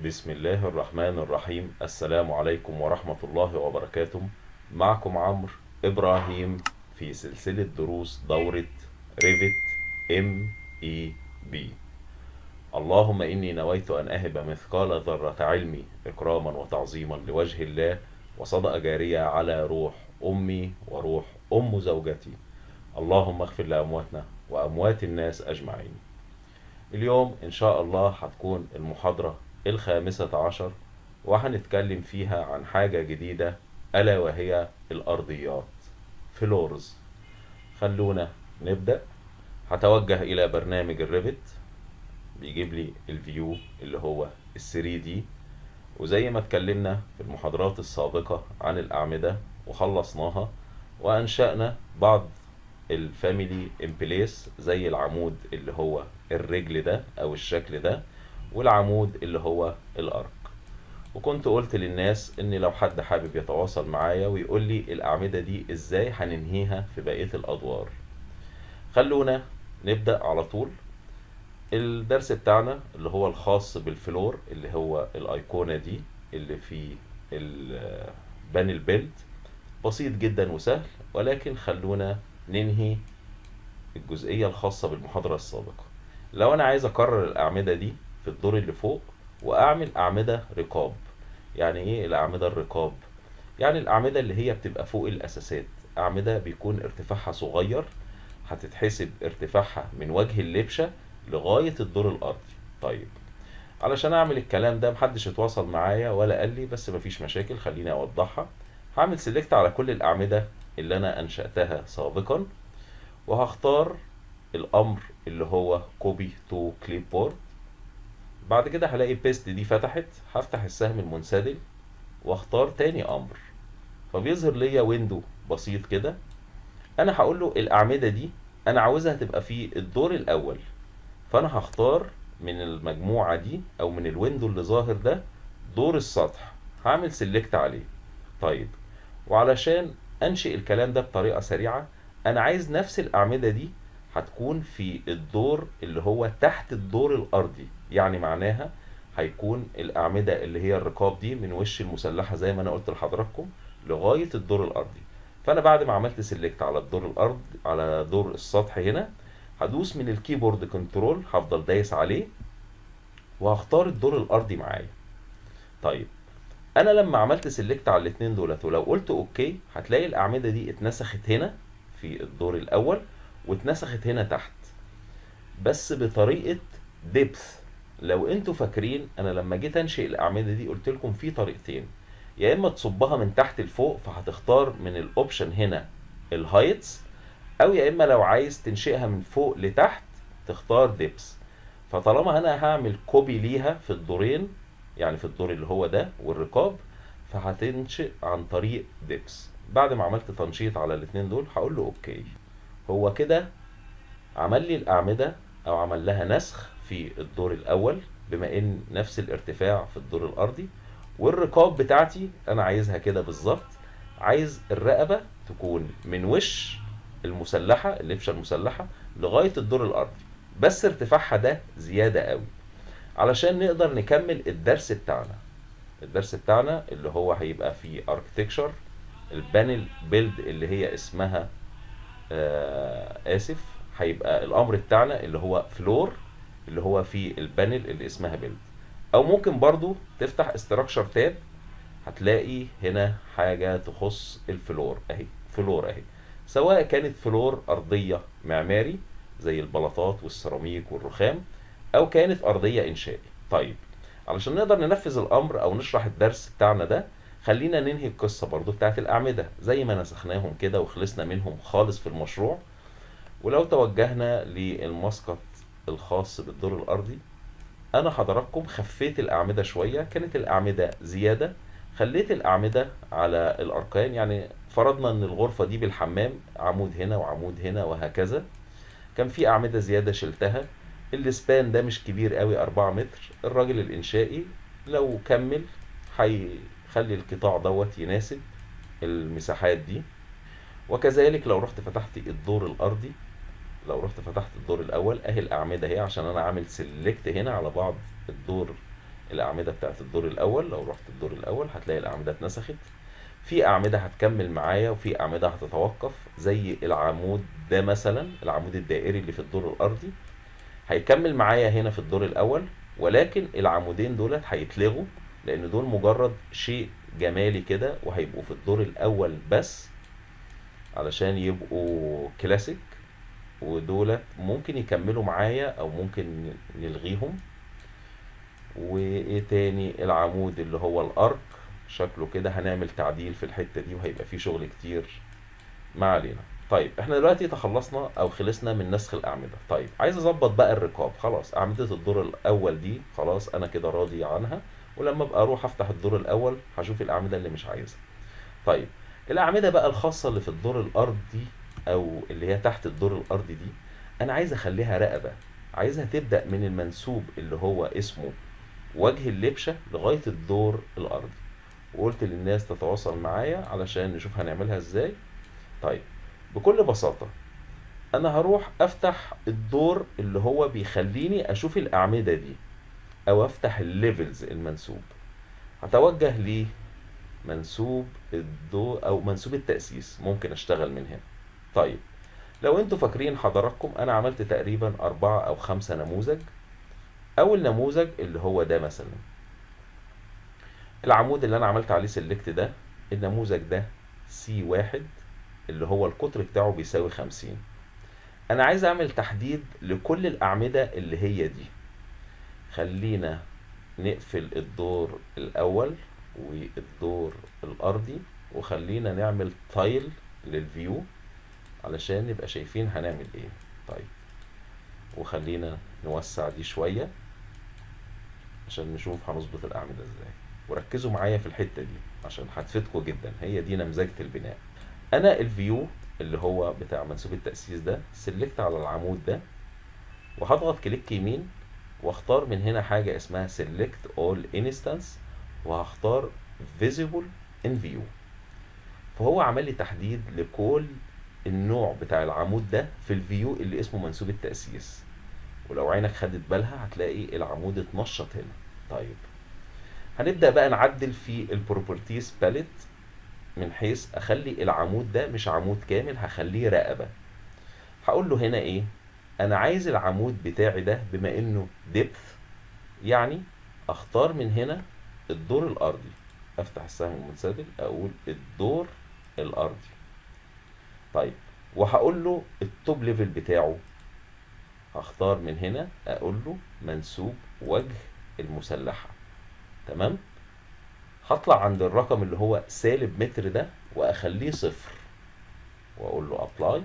بسم الله الرحمن الرحيم السلام عليكم ورحمة الله وبركاته معكم عمرو إبراهيم في سلسلة دروس دورة ريفت ام اي بي اللهم إني نويت أن أهب مثقال ذرة علمي إكراما وتعظيما لوجه الله وصدقة جارية على روح أمي وروح أم زوجتي اللهم اغفر لأمواتنا وأموات الناس أجمعين اليوم إن شاء الله هتكون المحاضرة الخامسة عشر وهنتكلم فيها عن حاجة جديدة ألا وهي الأرضيات فلورز خلونا نبدأ هتوجه إلى برنامج الريفت بيجيب لي الفيو اللي هو ال 3 دي وزي ما اتكلمنا في المحاضرات السابقة عن الأعمدة وخلصناها وأنشأنا بعض الفاميلي امبليس زي العمود اللي هو الرجل ده أو الشكل ده والعمود اللي هو الأرك وكنت قلت للناس ان لو حد حابب يتواصل معايا ويقول لي الاعمدة دي ازاي هننهيها في بقية الادوار خلونا نبدأ على طول الدرس بتاعنا اللي هو الخاص بالفلور اللي هو الايقونة دي اللي في البانل بيلد بسيط جدا وسهل ولكن خلونا ننهي الجزئية الخاصة بالمحاضرة السابقة لو انا عايز اكرر الاعمدة دي في الدور اللي فوق واعمل اعمدة رقاب يعني ايه الاعمدة الرقاب يعني الاعمدة اللي هي بتبقى فوق الاساسات اعمدة بيكون ارتفاعها صغير هتتحسب ارتفاعها من وجه اللبشة لغاية الدور الارضي طيب علشان اعمل الكلام ده محدش اتواصل معايا ولا قال لي بس مفيش مشاكل خليني اوضحها هعمل سيلكت على كل الاعمدة اللي انا انشأتها سابقا وهختار الامر اللي هو كوبي تو كليب بورد بعد كده هلاقي بيست دي فتحت هفتح السهم المنسدل واختار تاني امر فبيظهر ليا ويندو بسيط كده انا هقول له الاعمده دي انا عاوزها تبقى في الدور الاول فانا هختار من المجموعه دي او من الويندو اللي ظاهر ده دور السطح هعمل سيلكت عليه طيب وعلشان انشئ الكلام ده بطريقه سريعه انا عايز نفس الاعمده دي هتكون في الدور اللي هو تحت الدور الارضي يعني معناها هيكون الاعمده اللي هي الرقاب دي من وش المسلحه زي ما انا قلت لحضراتكم لغايه الدور الارضي فانا بعد ما عملت سيلكت على الدور الارض على دور السطح هنا هدوس من الكيبورد كنترول هفضل دايس عليه وهختار الدور الارضي معايا طيب انا لما عملت سيلكت على الاثنين دولت ولو قلت اوكي هتلاقي الاعمده دي اتنسخت هنا في الدور الاول واتنسخت هنا تحت بس بطريقه ديبث لو انتوا فاكرين انا لما جيت انشئ الاعمده دي قلت لكم في طريقتين يا اما تصبها من تحت لفوق فهتختار من الاوبشن هنا الهايتس او يا اما لو عايز تنشئها من فوق لتحت تختار ديبس فطالما انا هعمل كوبي ليها في الدورين يعني في الدور اللي هو ده والرقاب فهتنشئ عن طريق ديبس بعد ما عملت تنشيط على الاثنين دول هقول له اوكي هو كده عمل لي الاعمده او عمل لها نسخ في الدور الاول بما ان نفس الارتفاع في الدور الارضي والرقاب بتاعتي انا عايزها كده بالظبط عايز الرقبه تكون من وش المسلحه اللبشه المسلحه لغايه الدور الارضي بس ارتفاعها ده زياده قوي علشان نقدر نكمل الدرس بتاعنا الدرس بتاعنا اللي هو هيبقى في اركتكشر البانل بيلد اللي هي اسمها آه اسف هيبقى الامر بتاعنا اللي هو فلور اللي هو في البانل اللي اسمها بيلد او ممكن برضو تفتح استراكشر تاب هتلاقي هنا حاجة تخص الفلور اهي فلور اهي سواء كانت فلور ارضية معماري زي البلاطات والسيراميك والرخام او كانت ارضية انشائي طيب علشان نقدر ننفذ الامر او نشرح الدرس بتاعنا ده خلينا ننهي القصة برضو بتاعت الاعمدة زي ما نسخناهم كده وخلصنا منهم خالص في المشروع ولو توجهنا للمسقط الخاص بالدور الارضي انا حضراتكم خفيت الاعمده شويه كانت الاعمده زياده خليت الاعمده على الاركان يعني فرضنا ان الغرفه دي بالحمام عمود هنا وعمود هنا وهكذا كان في اعمده زياده شلتها السبان ده مش كبير قوي 4 متر الراجل الانشائي لو كمل هيخلي القطاع دوت يناسب المساحات دي وكذلك لو رحت فتحت الدور الارضي لو رحت فتحت الدور الاول اهي الاعمده اهي عشان انا عامل سيلكت هنا على بعض الدور الاعمده بتاعت الدور الاول لو رحت الدور الاول هتلاقي الاعمده اتنسخت في اعمده هتكمل معايا وفي اعمده هتتوقف زي العمود ده مثلا العمود الدائري اللي في الدور الارضي هيكمل معايا هنا في الدور الاول ولكن العمودين دولت هيتلغوا لان دول مجرد شيء جمالي كده وهيبقوا في الدور الاول بس علشان يبقوا كلاسيك ودولت ممكن يكملوا معايا او ممكن نلغيهم وايه تاني العمود اللي هو الارك شكله كده هنعمل تعديل في الحتة دي وهيبقى فيه شغل كتير ما علينا طيب احنا دلوقتي تخلصنا او خلصنا من نسخ الاعمدة طيب عايز اظبط بقى الرقاب خلاص اعمدة الدور الاول دي خلاص انا كده راضي عنها ولما ابقى اروح افتح الدور الاول هشوف الاعمدة اللي مش عايزها طيب الاعمدة بقى الخاصة اللي في الدور الارضي او اللي هي تحت الدور الارضي دي انا عايز اخليها رقبة عايزها تبدأ من المنسوب اللي هو اسمه وجه اللبشة لغاية الدور الارضي وقلت للناس تتواصل معايا علشان نشوف هنعملها ازاي طيب بكل بساطة انا هروح افتح الدور اللي هو بيخليني اشوف الاعمدة دي او افتح الليفلز المنسوب هتوجه لي منسوب الدور او منسوب التأسيس ممكن اشتغل من هنا طيب لو انتوا فاكرين حضراتكم انا عملت تقريبا اربعة او خمسة نموذج اول نموذج اللي هو ده مثلا العمود اللي انا عملت عليه سيلكت ده النموذج ده سي واحد اللي هو القطر بتاعه بيساوي خمسين انا عايز اعمل تحديد لكل الاعمدة اللي هي دي خلينا نقفل الدور الاول والدور الارضي وخلينا نعمل تايل للفيو علشان نبقى شايفين هنعمل ايه طيب وخلينا نوسع دي شوية عشان نشوف هنظبط الاعمدة ازاي وركزوا معايا في الحتة دي عشان هتفيدكم جدا هي دي نمذجة البناء انا الفيو اللي هو بتاع منسوب التأسيس ده سلكت على العمود ده وهضغط كليك يمين واختار من هنا حاجة اسمها select all instance وهختار visible in view فهو عمل لي تحديد لكل النوع بتاع العمود ده في الفيو اللي اسمه منسوب التأسيس ولو عينك خدت بالها هتلاقي العمود اتنشط هنا طيب هنبدأ بقى نعدل في البروبرتيز باليت من حيث اخلي العمود ده مش عمود كامل هخليه رقبة هقول له هنا ايه انا عايز العمود بتاعي ده بما انه ديبث يعني اختار من هنا الدور الارضي افتح السهم المنسدل اقول الدور الارضي طيب وهقول له التوب ليفل بتاعه هختار من هنا اقول له منسوب وجه المسلحة تمام هطلع عند الرقم اللي هو سالب متر ده واخليه صفر واقول له ابلاي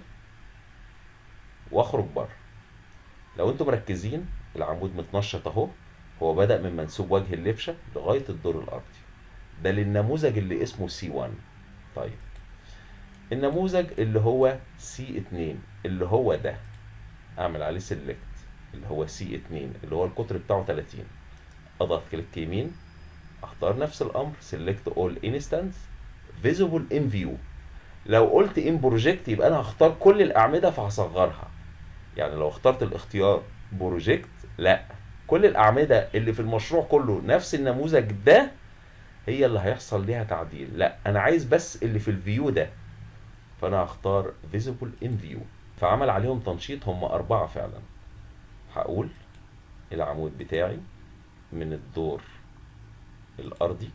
واخرج بره لو انتم مركزين العمود متنشط اهو هو بدأ من منسوب وجه اللبشة لغاية الدور الأرضي ده للنموذج اللي اسمه سي 1 طيب النموذج اللي هو سي 2 اللي هو ده اعمل عليه سيلكت اللي هو سي 2 اللي هو القطر بتاعه 30 اضغط كليك يمين اختار نفس الامر select all instance visible in view لو قلت in project يبقى انا هختار كل الاعمده فهصغرها يعني لو اخترت الاختيار بروجكت لا كل الاعمده اللي في المشروع كله نفس النموذج ده هي اللي هيحصل ليها تعديل لا انا عايز بس اللي في الفيو ده فانا هختار visible in view فعمل عليهم تنشيط هم اربعه فعلا هقول العمود بتاعي من الدور الأرضي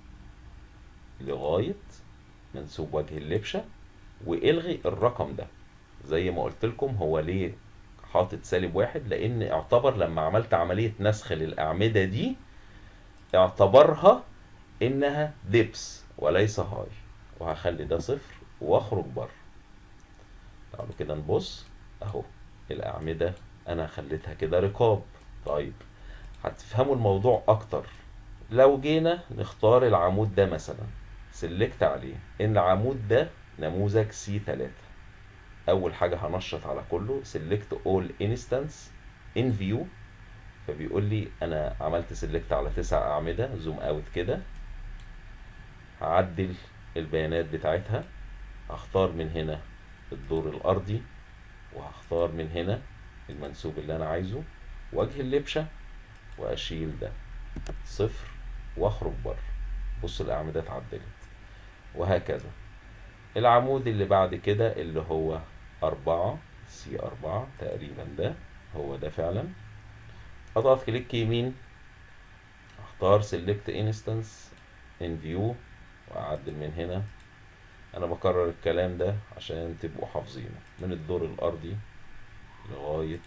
لغاية منسوب وجه اللبشة والغي الرقم ده زي ما قلت لكم هو ليه حاطط سالب واحد لأن اعتبر لما عملت عملية نسخ للأعمدة دي اعتبرها إنها ديبس وليس هاي وهخلي ده صفر واخرج بره تعالوا كده نبص اهو الأعمدة أنا خليتها كده رقاب طيب هتفهموا الموضوع أكتر لو جينا نختار العمود ده مثلا سلكت عليه ان العمود ده نموذج سي 3 اول حاجة هنشط على كله select all instance in view فبيقول لي انا عملت سلكت على تسع اعمدة زوم اوت كده هعدل البيانات بتاعتها هختار من هنا الدور الارضي وهختار من هنا المنسوب اللي انا عايزه وجه اللبشة واشيل ده صفر واخرج بره بص الاعمدة اتعدلت وهكذا العمود اللي بعد كده اللي هو أربعة سي أربعة تقريبا ده هو ده فعلا اضغط كليك يمين اختار select instance in view واعدل من هنا انا بكرر الكلام ده عشان تبقوا حافظينه من الدور الارضي لغاية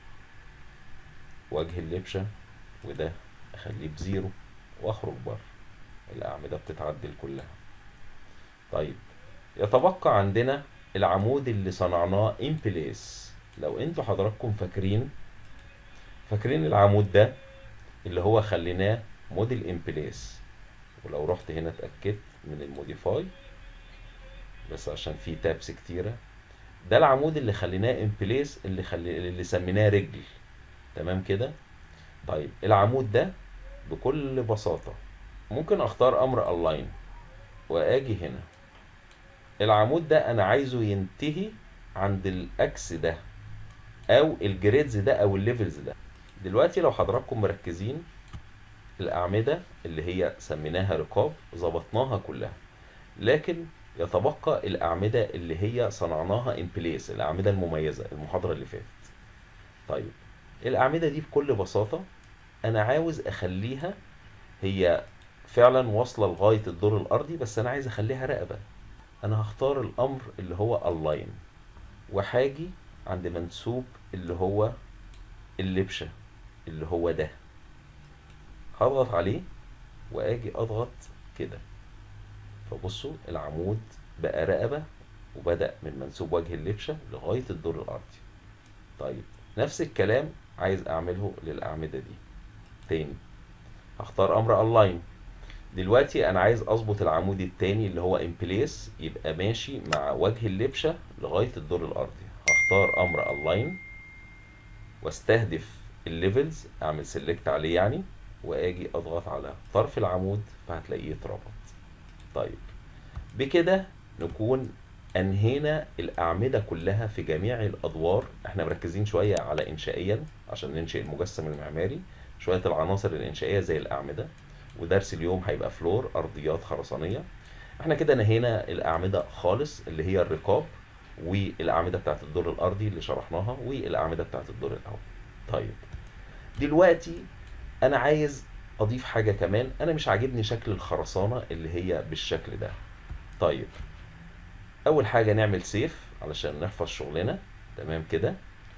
وجه اللبشة وده اخليه بزيرو واخرج بره الاعمدة بتتعدل كلها طيب يتبقى عندنا العمود اللي صنعناه in place لو انتوا حضراتكم فاكرين فاكرين العمود ده اللي هو خليناه موديل ان بليس ولو رحت هنا اتاكدت من الموديفاي بس عشان في تابس كتيره ده العمود اللي خليناه ان بليس اللي خلي اللي سميناه رجل تمام كده طيب العمود ده بكل بساطه ممكن اختار امر الاين واجي هنا العمود ده انا عايزه ينتهي عند الاكس ده او الجريدز ده او الليفلز ده دلوقتي لو حضراتكم مركزين الأعمدة اللي هي سميناها رقاب ظبطناها كلها لكن يتبقى الأعمدة اللي هي صنعناها ان بليس الأعمدة المميزة المحاضرة اللي فاتت طيب الأعمدة دي بكل بساطة أنا عاوز أخليها هي فعلا واصلة لغاية الدور الأرضي بس أنا عايز أخليها رقبة أنا هختار الأمر اللي هو align وهاجي عند منسوب اللي هو اللبشة اللي هو ده هضغط عليه واجي اضغط كده فبصوا العمود بقى رقبة وبدأ من منسوب وجه اللبشة لغاية الدور الأرضي طيب نفس الكلام عايز أعمله للأعمدة دي تاني هختار أمر ألاين دلوقتي أنا عايز أظبط العمود التاني اللي هو in place يبقى ماشي مع وجه اللبشة لغاية الدور الأرضي هختار أمر ألاين واستهدف الليفلز اعمل سيلكت عليه يعني واجي اضغط على طرف العمود فهتلاقيه اتربط طيب بكده نكون انهينا الاعمده كلها في جميع الادوار احنا مركزين شويه على انشائيا عشان ننشئ المجسم المعماري شويه العناصر الانشائيه زي الاعمده ودرس اليوم هيبقى فلور ارضيات خرسانيه احنا كده نهينا الاعمده خالص اللي هي الرقاب والاعمده بتاعت الدور الارضي اللي شرحناها والاعمده بتاعت الدور الاول طيب دلوقتي انا عايز اضيف حاجه كمان انا مش عاجبني شكل الخرسانه اللي هي بالشكل ده طيب اول حاجه نعمل سيف علشان نحفظ شغلنا تمام كده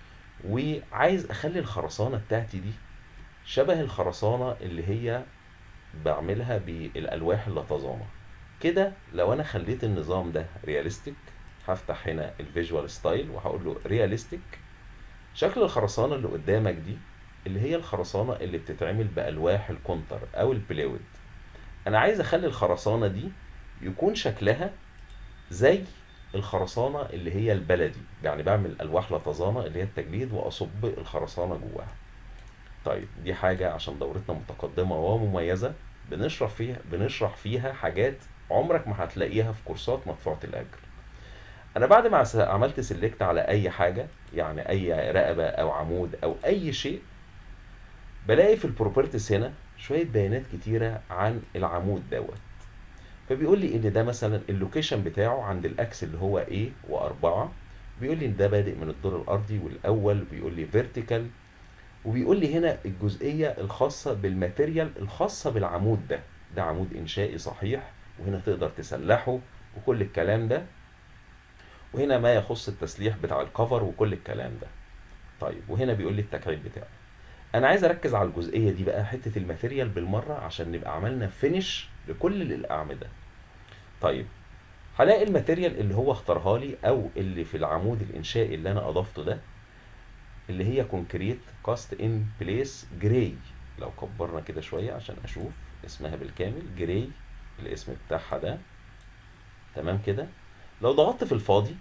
وعايز اخلي الخرسانه بتاعتي دي شبه الخرسانه اللي هي بعملها بالالواح اللطزانه كده لو انا خليت النظام ده رياليستيك هفتح هنا الفيجوال ستايل وهقول له رياليستيك شكل الخرسانه اللي قدامك دي اللي هي الخرسانه اللي بتتعمل بالواح الكونتر او البلاود انا عايز اخلي الخرسانه دي يكون شكلها زي الخرسانه اللي هي البلدي يعني بعمل الواح لطزانه اللي هي التجليد واصب الخرسانه جواها طيب دي حاجه عشان دورتنا متقدمه ومميزه بنشرح فيها بنشرح فيها حاجات عمرك ما هتلاقيها في كورسات مدفوعه الاجر انا بعد ما عملت سيلكت على اي حاجه يعني اي رقبه او عمود او اي شيء بلاقي في البروبرتيز هنا شويه بيانات كتيره عن العمود دوت فبيقول لي ان ده مثلا اللوكيشن بتاعه عند الاكس اللي هو A و4 بيقول لي ان ده بادئ من الدور الارضي والاول بيقول لي فيرتيكال وبيقول لي هنا الجزئيه الخاصه بالماتيريال الخاصه بالعمود ده ده عمود انشائي صحيح وهنا تقدر تسلحه وكل الكلام ده وهنا ما يخص التسليح بتاع الكفر وكل الكلام ده طيب وهنا بيقول لي التكعيب بتاعه انا عايز اركز على الجزئيه دي بقى حته الماتيريال بالمره عشان نبقى عملنا فينش لكل الاعمده طيب هلاقي الماتيريال اللي هو اختارها لي او اللي في العمود الانشائي اللي انا اضفته ده اللي هي كونكريت كاست ان بليس جراي لو كبرنا كده شويه عشان اشوف اسمها بالكامل جراي الاسم بتاعها ده تمام كده لو ضغطت في الفاضي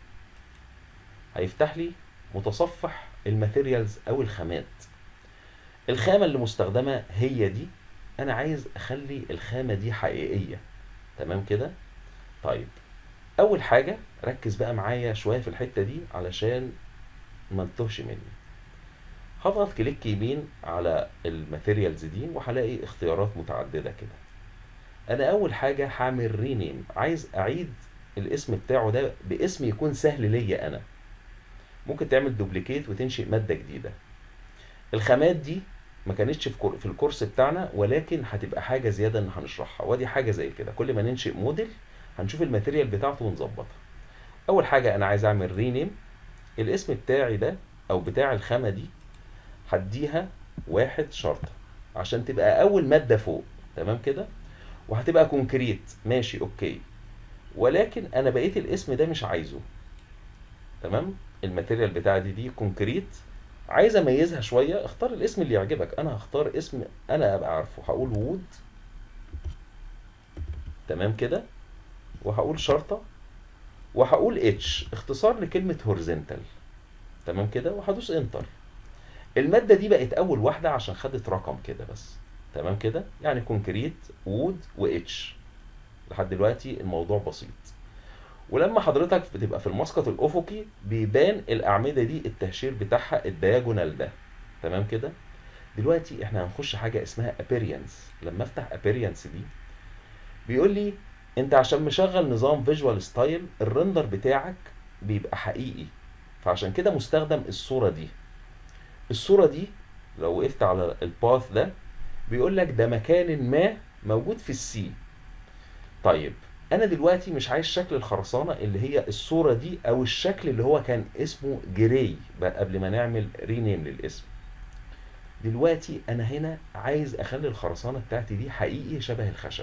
هيفتح لي متصفح الماتيريالز او الخامات الخامه اللي مستخدمه هي دي انا عايز اخلي الخامه دي حقيقيه تمام كده طيب اول حاجه ركز بقى معايا شويه في الحته دي علشان ما تتوهش مني هضغط كليك يمين على الماتيريالز دي وهلاقي اختيارات متعددة كده انا اول حاجة هعمل رينيم عايز اعيد الاسم بتاعه ده باسم يكون سهل ليا انا ممكن تعمل دوبليكيت وتنشئ مادة جديدة الخامات دي ما كانتش في كور- في الكورس بتاعنا ولكن هتبقى حاجة زيادة ان هنشرحها ودي حاجة زي كده كل ما ننشئ موديل هنشوف الماتيريال بتاعته ونظبطها اول حاجة انا عايز اعمل رينيم الاسم بتاعي ده او بتاع الخامة دي هديها واحد شرطة عشان تبقى اول مادة فوق تمام كده وهتبقى كونكريت ماشي اوكي ولكن انا بقيت الاسم ده مش عايزه تمام الماتيريال بتاعتي دي كونكريت عايز اميزها شويه اختار الاسم اللي يعجبك انا هختار اسم انا ابقى عارفه هقول وود تمام كده وهقول شرطه وهقول اتش اختصار لكلمه هورزنتال تمام كده وهدوس انتر الماده دي بقت اول واحده عشان خدت رقم كده بس تمام كده يعني كونكريت وود واتش لحد دلوقتي الموضوع بسيط ولما حضرتك بتبقى في المسقط الافقي بيبان الاعمده دي التهشير بتاعها الدياجونال ده تمام كده دلوقتي احنا هنخش حاجه اسمها ابيريانس لما افتح ابيريانس دي بيقول لي انت عشان مشغل نظام فيجوال ستايل الرندر بتاعك بيبقى حقيقي فعشان كده مستخدم الصوره دي الصوره دي لو وقفت على الباث ده بيقول لك ده مكان ما موجود في السي طيب انا دلوقتي مش عايز شكل الخرسانه اللي هي الصوره دي او الشكل اللي هو كان اسمه جراي بقى قبل ما نعمل رينيم للاسم دلوقتي انا هنا عايز اخلي الخرسانه بتاعتي دي حقيقي شبه الخشب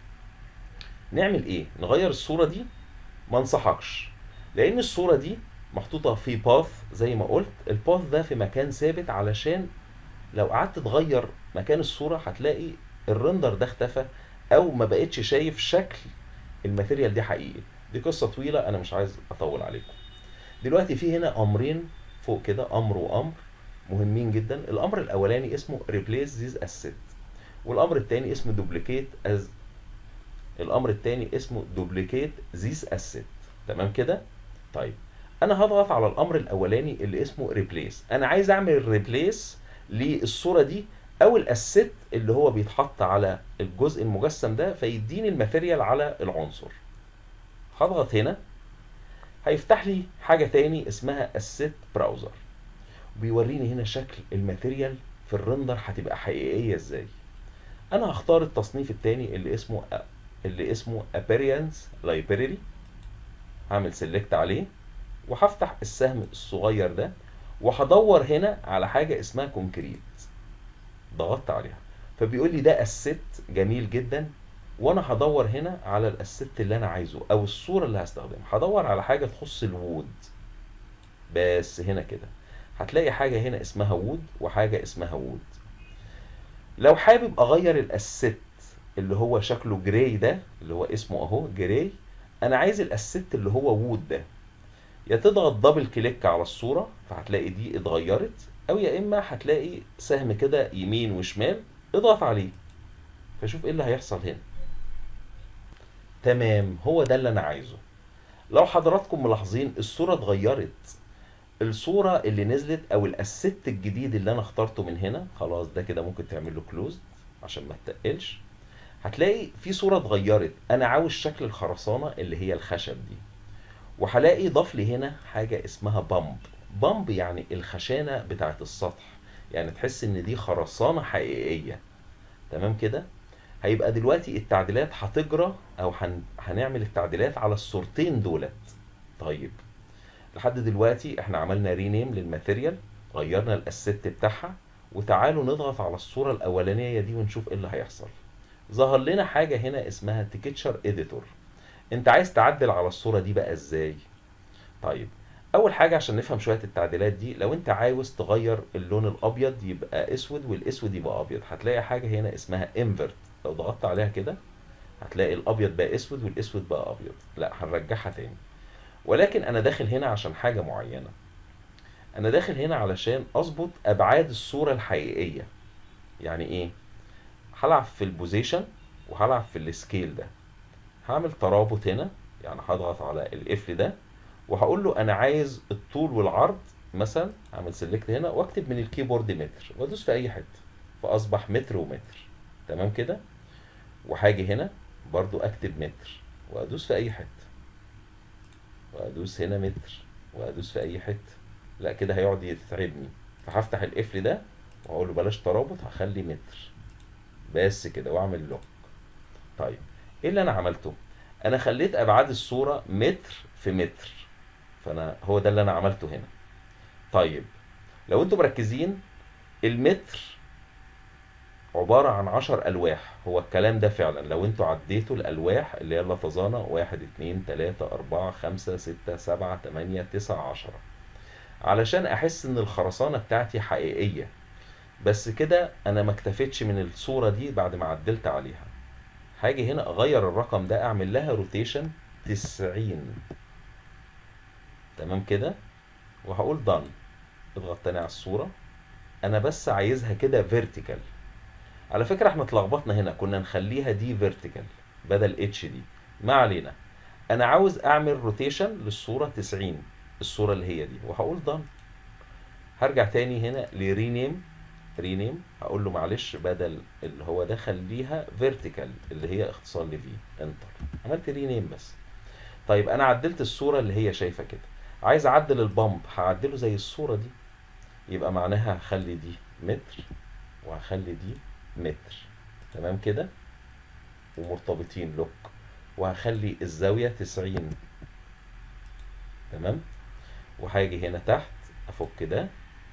نعمل ايه نغير الصوره دي ما انصحكش لان الصوره دي محطوطه في باث زي ما قلت الباث ده في مكان ثابت علشان لو قعدت تغير مكان الصوره هتلاقي الرندر ده اختفى او ما بقتش شايف شكل الماتيريال دي حقيقي دي قصه طويله انا مش عايز اطول عليكم دلوقتي في هنا امرين فوق كده امر وامر مهمين جدا الامر الاولاني اسمه replace this asset والامر الثاني اسمه duplicate as الامر الثاني اسمه duplicate this asset تمام كده طيب انا هضغط على الامر الاولاني اللي اسمه replace انا عايز اعمل replace للصوره دي او الاسيت اللي هو بيتحط على الجزء المجسم ده فيديني الماتيريال على العنصر هضغط هنا هيفتح لي حاجه تاني اسمها اسيت براوزر بيوريني هنا شكل الماتيريال في الرندر هتبقى حقيقيه ازاي انا هختار التصنيف التاني اللي اسمه اللي اسمه appearance library هعمل سيلكت عليه وهفتح السهم الصغير ده وهدور هنا على حاجه اسمها كونكريت ضغطت عليها فبيقول لي ده اسيت جميل جدا وانا هدور هنا على الاسيت اللي انا عايزه او الصوره اللي هستخدمها هدور على حاجه تخص الوود بس هنا كده هتلاقي حاجه هنا اسمها وود وحاجه اسمها وود لو حابب اغير الاسيت اللي هو شكله جراي ده اللي هو اسمه اهو جراي انا عايز الاسيت اللي هو وود ده يا تضغط دبل كليك على الصوره فهتلاقي دي اتغيرت او يا اما هتلاقي سهم كده يمين وشمال اضغط عليه فشوف ايه اللي هيحصل هنا تمام هو ده اللي انا عايزه لو حضراتكم ملاحظين الصوره اتغيرت الصوره اللي نزلت او الاسيت الجديد اللي انا اخترته من هنا خلاص ده كده ممكن تعمل له كلوز عشان ما تتقلش هتلاقي في صوره اتغيرت انا عاوز شكل الخرسانه اللي هي الخشب دي وهلاقي ضاف لي هنا حاجه اسمها بامب بامب يعني الخشانه بتاعت السطح يعني تحس ان دي خرسانه حقيقيه تمام كده هيبقى دلوقتي التعديلات هتجرى او هن... هنعمل التعديلات على الصورتين دولت طيب لحد دلوقتي احنا عملنا رينيم للماتيريال غيرنا الاسيت بتاعها وتعالوا نضغط على الصوره الاولانيه دي ونشوف ايه اللي هيحصل ظهر لنا حاجه هنا اسمها تيكتشر اديتور انت عايز تعدل على الصوره دي بقى ازاي طيب اول حاجه عشان نفهم شويه التعديلات دي لو انت عاوز تغير اللون الابيض يبقى اسود والاسود يبقى ابيض هتلاقي حاجه هنا اسمها انفرت لو ضغطت عليها كده هتلاقي الابيض بقى اسود والاسود بقى ابيض لا هنرجعها تاني ولكن انا داخل هنا عشان حاجه معينه انا داخل هنا علشان اظبط ابعاد الصوره الحقيقيه يعني ايه هلعب في البوزيشن وهلعب في السكيل ده هعمل ترابط هنا يعني هضغط على القفل ده وهقول له انا عايز الطول والعرض مثلا اعمل سيلكت هنا واكتب من الكيبورد متر وادوس في اي حته فاصبح متر ومتر تمام كده وهاجي هنا برضو اكتب متر وادوس في اي حته وادوس هنا متر وادوس في اي حته لا كده هيقعد يتعبني فهفتح القفل ده واقول له بلاش ترابط هخلي متر بس كده واعمل لوك طيب ايه اللي انا عملته انا خليت ابعاد الصوره متر في متر فانا هو ده اللي انا عملته هنا طيب لو انتم مركزين المتر عبارة عن عشر ألواح هو الكلام ده فعلا لو انتوا عديتوا الألواح اللي هي اللطزانة واحد اتنين تلاتة أربعة خمسة ستة سبعة تمانية تسعة عشرة علشان أحس إن الخرسانة بتاعتي حقيقية بس كده أنا ما اكتفيتش من الصورة دي بعد ما عدلت عليها هاجي هنا أغير الرقم ده أعمل لها روتيشن تسعين تمام كده وهقول done اضغط تاني على الصورة أنا بس عايزها كده فيرتيكال على فكرة احنا اتلخبطنا هنا كنا نخليها دي فيرتيكال بدل اتش دي ما علينا انا عاوز اعمل روتيشن للصورة 90 الصورة اللي هي دي وهقول done هرجع تاني هنا لرينيم رينيم هقول له معلش بدل اللي هو ده خليها فيرتيكال اللي هي اختصار لفي انتر عملت رينيم بس طيب انا عدلت الصورة اللي هي شايفة كده عايز اعدل البامب هعدله زي الصورة دي يبقى معناها هخلي دي متر وهخلي دي متر تمام كده ومرتبطين لوك وهخلي الزاوية تسعين تمام وهاجي هنا تحت افك ده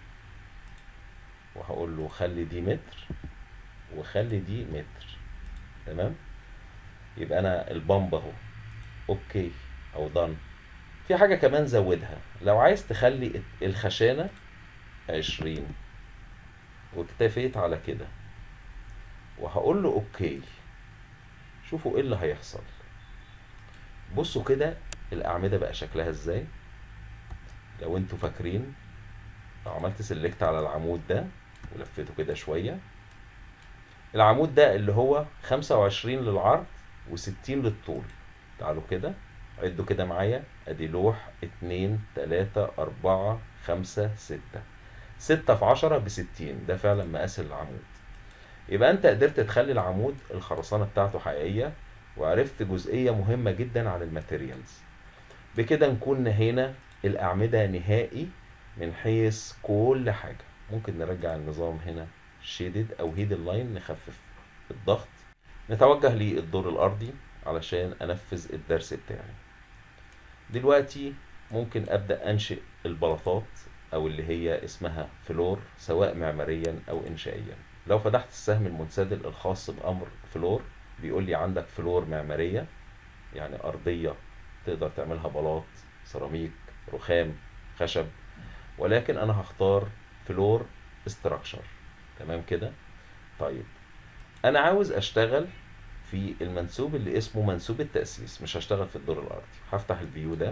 وهقول له خلي دي متر وخلي دي متر تمام يبقى انا البامب اهو اوكي او دان في حاجة كمان زودها لو عايز تخلي الخشانة عشرين واكتفيت على كده وهقول له اوكي شوفوا ايه اللي هيحصل بصوا كده الاعمده بقى شكلها ازاي لو انتوا فاكرين لو عملت سيلكت على العمود ده ولفيته كده شويه العمود ده اللي هو 25 للعرض و60 للطول تعالوا كده عدوا كده معايا ادي لوح اتنين تلاتة اربعة خمسة ستة ستة في عشرة بستين ده فعلا مقاس العمود يبقى انت قدرت تخلي العمود الخرسانة بتاعته حقيقية وعرفت جزئية مهمة جدا عن الماتيريالز بكده نكون نهينا الأعمدة نهائي من حيث كل حاجة ممكن نرجع النظام هنا شيدد أو هيد اللاين نخفف الضغط نتوجه للدور الأرضي علشان أنفذ الدرس بتاعي دلوقتي ممكن أبدأ أنشئ البلاطات أو اللي هي اسمها فلور سواء معماريا أو إنشائيا لو فتحت السهم المنسدل الخاص بأمر فلور بيقول لي عندك فلور معمارية يعني أرضية تقدر تعملها بلاط سيراميك رخام خشب ولكن أنا هختار فلور استراكشر تمام كده طيب أنا عاوز أشتغل في المنسوب اللي اسمه منسوب التأسيس مش هشتغل في الدور الأرضي هفتح الفيو ده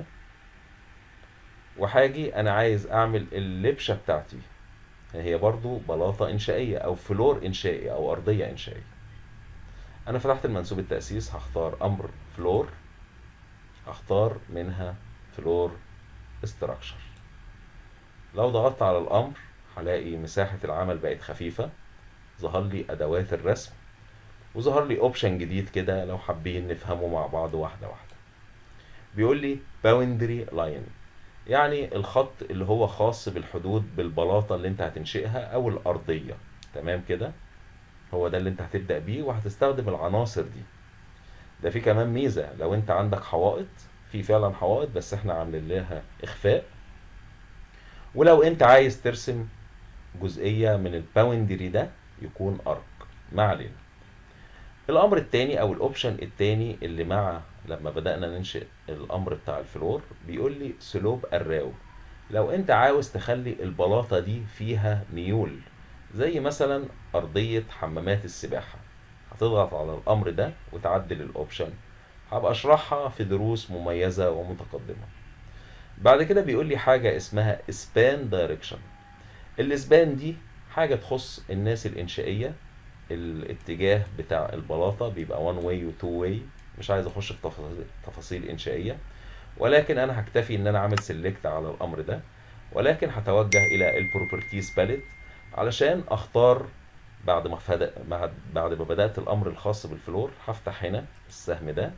وهاجي أنا عايز أعمل اللبشة بتاعتي هي برضو بلاطة إنشائية أو فلور إنشائي أو أرضية إنشائية أنا فتحت المنسوب التأسيس هختار أمر فلور هختار منها فلور استراكشر لو ضغطت على الأمر هلاقي مساحة العمل بقت خفيفة ظهر لي أدوات الرسم وظهر لي اوبشن جديد كده لو حابين نفهمه مع بعض واحدة واحدة بيقول لي باوندري لاين يعني الخط اللي هو خاص بالحدود بالبلاطة اللي انت هتنشئها او الارضية تمام كده هو ده اللي انت هتبدأ بيه وهتستخدم العناصر دي ده في كمان ميزة لو انت عندك حوائط في فعلا حوائط بس احنا عاملين لها اخفاء ولو انت عايز ترسم جزئية من الباوندري ده يكون ارك ما علينا الامر التاني او الاوبشن التاني اللي مع لما بدأنا ننشئ الامر بتاع الفلور بيقول لي سلوب الراو لو انت عاوز تخلي البلاطة دي فيها ميول زي مثلا ارضية حمامات السباحة هتضغط على الامر ده وتعدل الاوبشن هبقى اشرحها في دروس مميزة ومتقدمة بعد كده بيقول لي حاجة اسمها سبان دايركشن السبان دي حاجة تخص الناس الإنشائية الاتجاه بتاع البلاطة بيبقى one way و two way مش عايز اخش في تفاصيل تفاصيل انشائية ولكن انا هكتفي ان انا عامل سيلكت على الامر ده ولكن هتوجه الى البروبرتيز باليت علشان اختار بعد ما فد... بعد بعد ما بدات الامر الخاص بالفلور هفتح هنا السهم ده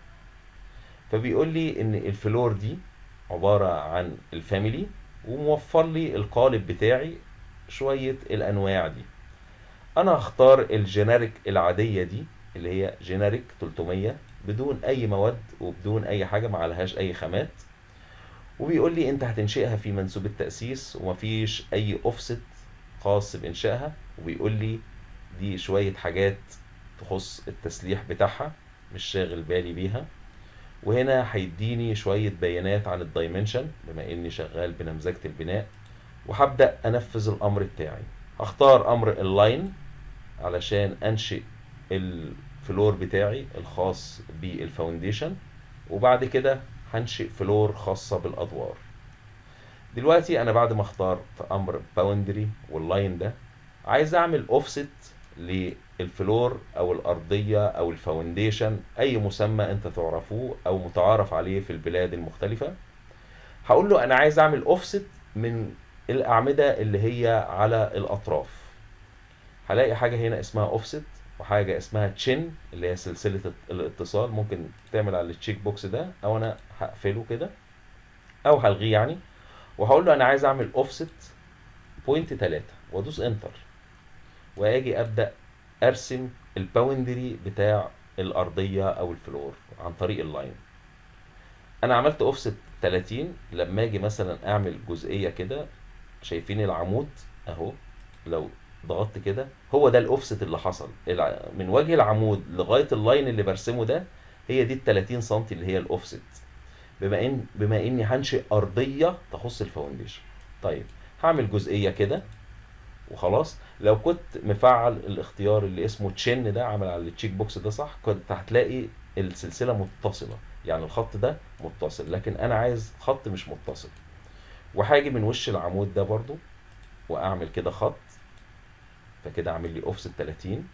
فبيقول لي ان الفلور دي عباره عن الفاميلي وموفر لي القالب بتاعي شويه الانواع دي انا هختار الجينيريك العاديه دي اللي هي جينيريك 300 بدون اي مواد وبدون اي حاجه ما عليهاش اي خامات وبيقول لي انت هتنشئها في منسوب التاسيس ومفيش اي اوفست خاص بانشائها وبيقول لي دي شويه حاجات تخص التسليح بتاعها مش شاغل بالي بيها وهنا هيديني شويه بيانات عن الدايمنشن بما اني شغال بنمذجه البناء وهبدا انفذ الامر بتاعي هختار امر اللاين علشان انشئ الفلور بتاعي الخاص بالفاونديشن وبعد كده هنشئ فلور خاصة بالأدوار دلوقتي أنا بعد ما اخترت أمر باوندري واللاين ده عايز أعمل أوفست للفلور أو الأرضية أو الفاونديشن أي مسمى أنت تعرفوه أو متعارف عليه في البلاد المختلفة هقول له أنا عايز أعمل أوفست من الأعمدة اللي هي على الأطراف هلاقي حاجة هنا اسمها أوفست وحاجه اسمها تشين اللي هي سلسله الاتصال ممكن تعمل على التشيك بوكس ده او انا هقفله كده او هلغيه يعني وهقول له انا عايز اعمل اوفست بوينت 3 وادوس انتر واجي ابدا ارسم الباوندري بتاع الارضيه او الفلور عن طريق اللاين انا عملت اوفست 30 لما اجي مثلا اعمل جزئيه كده شايفين العمود اهو لو ضغطت كده هو ده الاوفست اللي حصل من وجه العمود لغايه اللاين اللي برسمه ده هي دي ال 30 سم اللي هي الاوفست بما ان بما اني هنشئ ارضيه تخص الفاونديشن طيب هعمل جزئيه كده وخلاص لو كنت مفعل الاختيار اللي اسمه تشين ده عامل على التشيك بوكس ده صح كنت هتلاقي السلسله متصله يعني الخط ده متصل لكن انا عايز خط مش متصل وهاجي من وش العمود ده برضو واعمل كده خط فكده اعمل لي اوفست 30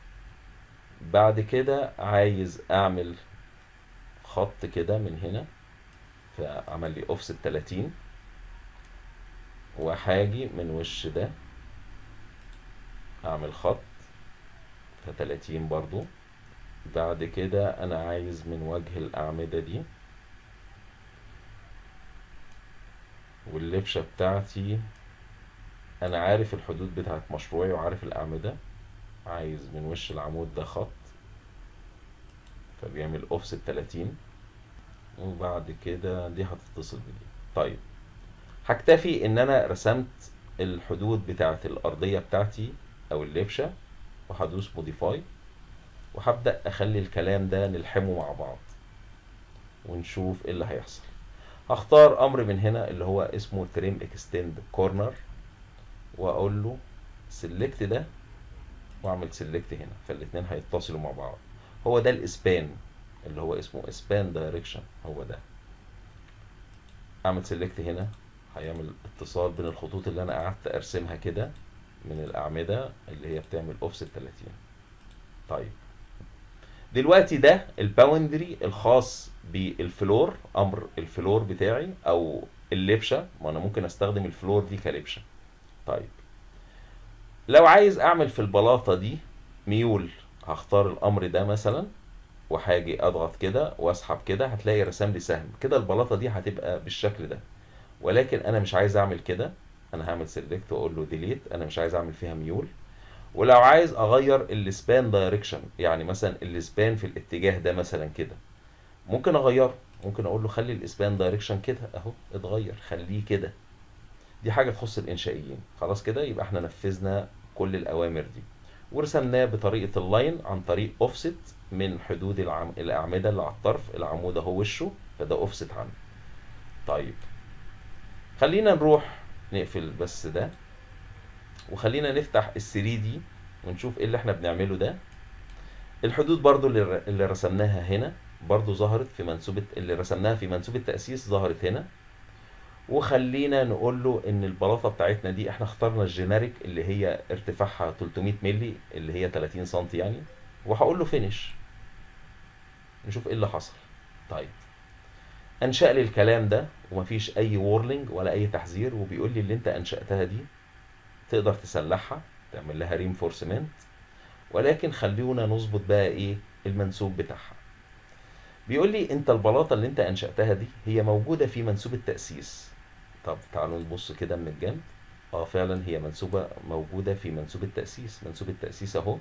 بعد كده عايز اعمل خط كده من هنا فعمل لي اوفست 30 وهاجي من وش ده اعمل خط ف 30 برضو بعد كده انا عايز من وجه الاعمدة دي واللفشة بتاعتي انا عارف الحدود بتاعت مشروعي وعارف الاعمده عايز من وش العمود ده خط فبيعمل اوفست 30 وبعد كده دي هتتصل بدي طيب هكتفي ان انا رسمت الحدود بتاعت الارضيه بتاعتي او اللبشه وهدوس موديفاي وهبدا اخلي الكلام ده نلحمه مع بعض ونشوف ايه اللي هيحصل هختار امر من هنا اللي هو اسمه تريم اكستند كورنر واقول له سيلكت ده واعمل سيلكت هنا فالاثنين هيتصلوا مع بعض هو ده الاسبان اللي هو اسمه اسبان دايركشن هو ده اعمل سيلكت هنا هيعمل اتصال بين الخطوط اللي انا قعدت ارسمها كده من الاعمده اللي هي بتعمل اوفست 30 طيب دلوقتي ده الباوندري الخاص بالفلور امر الفلور بتاعي او اللبشه ما انا ممكن استخدم الفلور دي كلبشه طيب لو عايز اعمل في البلاطه دي ميول هختار الامر ده مثلا وهاجي اضغط كده واسحب كده هتلاقي رسم لي سهم كده البلاطه دي هتبقى بالشكل ده ولكن انا مش عايز اعمل كده انا هعمل سيلكت واقول له ديليت انا مش عايز اعمل فيها ميول ولو عايز اغير السبان دايركشن يعني مثلا السبان في الاتجاه ده مثلا كده ممكن اغيره ممكن اقول له خلي الاسبان دايركشن كده اهو اتغير خليه كده دي حاجه تخص الانشائيين خلاص كده يبقى احنا نفذنا كل الاوامر دي ورسمناه بطريقه اللاين عن طريق اوفست من حدود العم... الاعمده اللي على الطرف العمود اهو وشه فده اوفست عنه طيب خلينا نروح نقفل بس ده وخلينا نفتح ال 3 دي ونشوف ايه اللي احنا بنعمله ده الحدود برضو اللي, اللي رسمناها هنا برضو ظهرت في منسوبة اللي رسمناها في منسوب التأسيس ظهرت هنا وخلينا نقول له ان البلاطه بتاعتنا دي احنا اخترنا الجينيريك اللي هي ارتفاعها 300 مللي اللي هي 30 سم يعني وهقول له فينش نشوف ايه اللي حصل طيب انشأ لي الكلام ده ومفيش اي وورلينج ولا اي تحذير وبيقول لي اللي انت انشأتها دي تقدر تسلحها تعمل لها رينفورسمنت ولكن خلينا نظبط بقى ايه المنسوب بتاعها بيقول لي انت البلاطه اللي انت انشاتها دي هي موجوده في منسوب التاسيس طب تعالوا نبص كده من الجنب اه فعلا هي منسوبه موجوده في منسوب التاسيس منسوب التاسيس اهو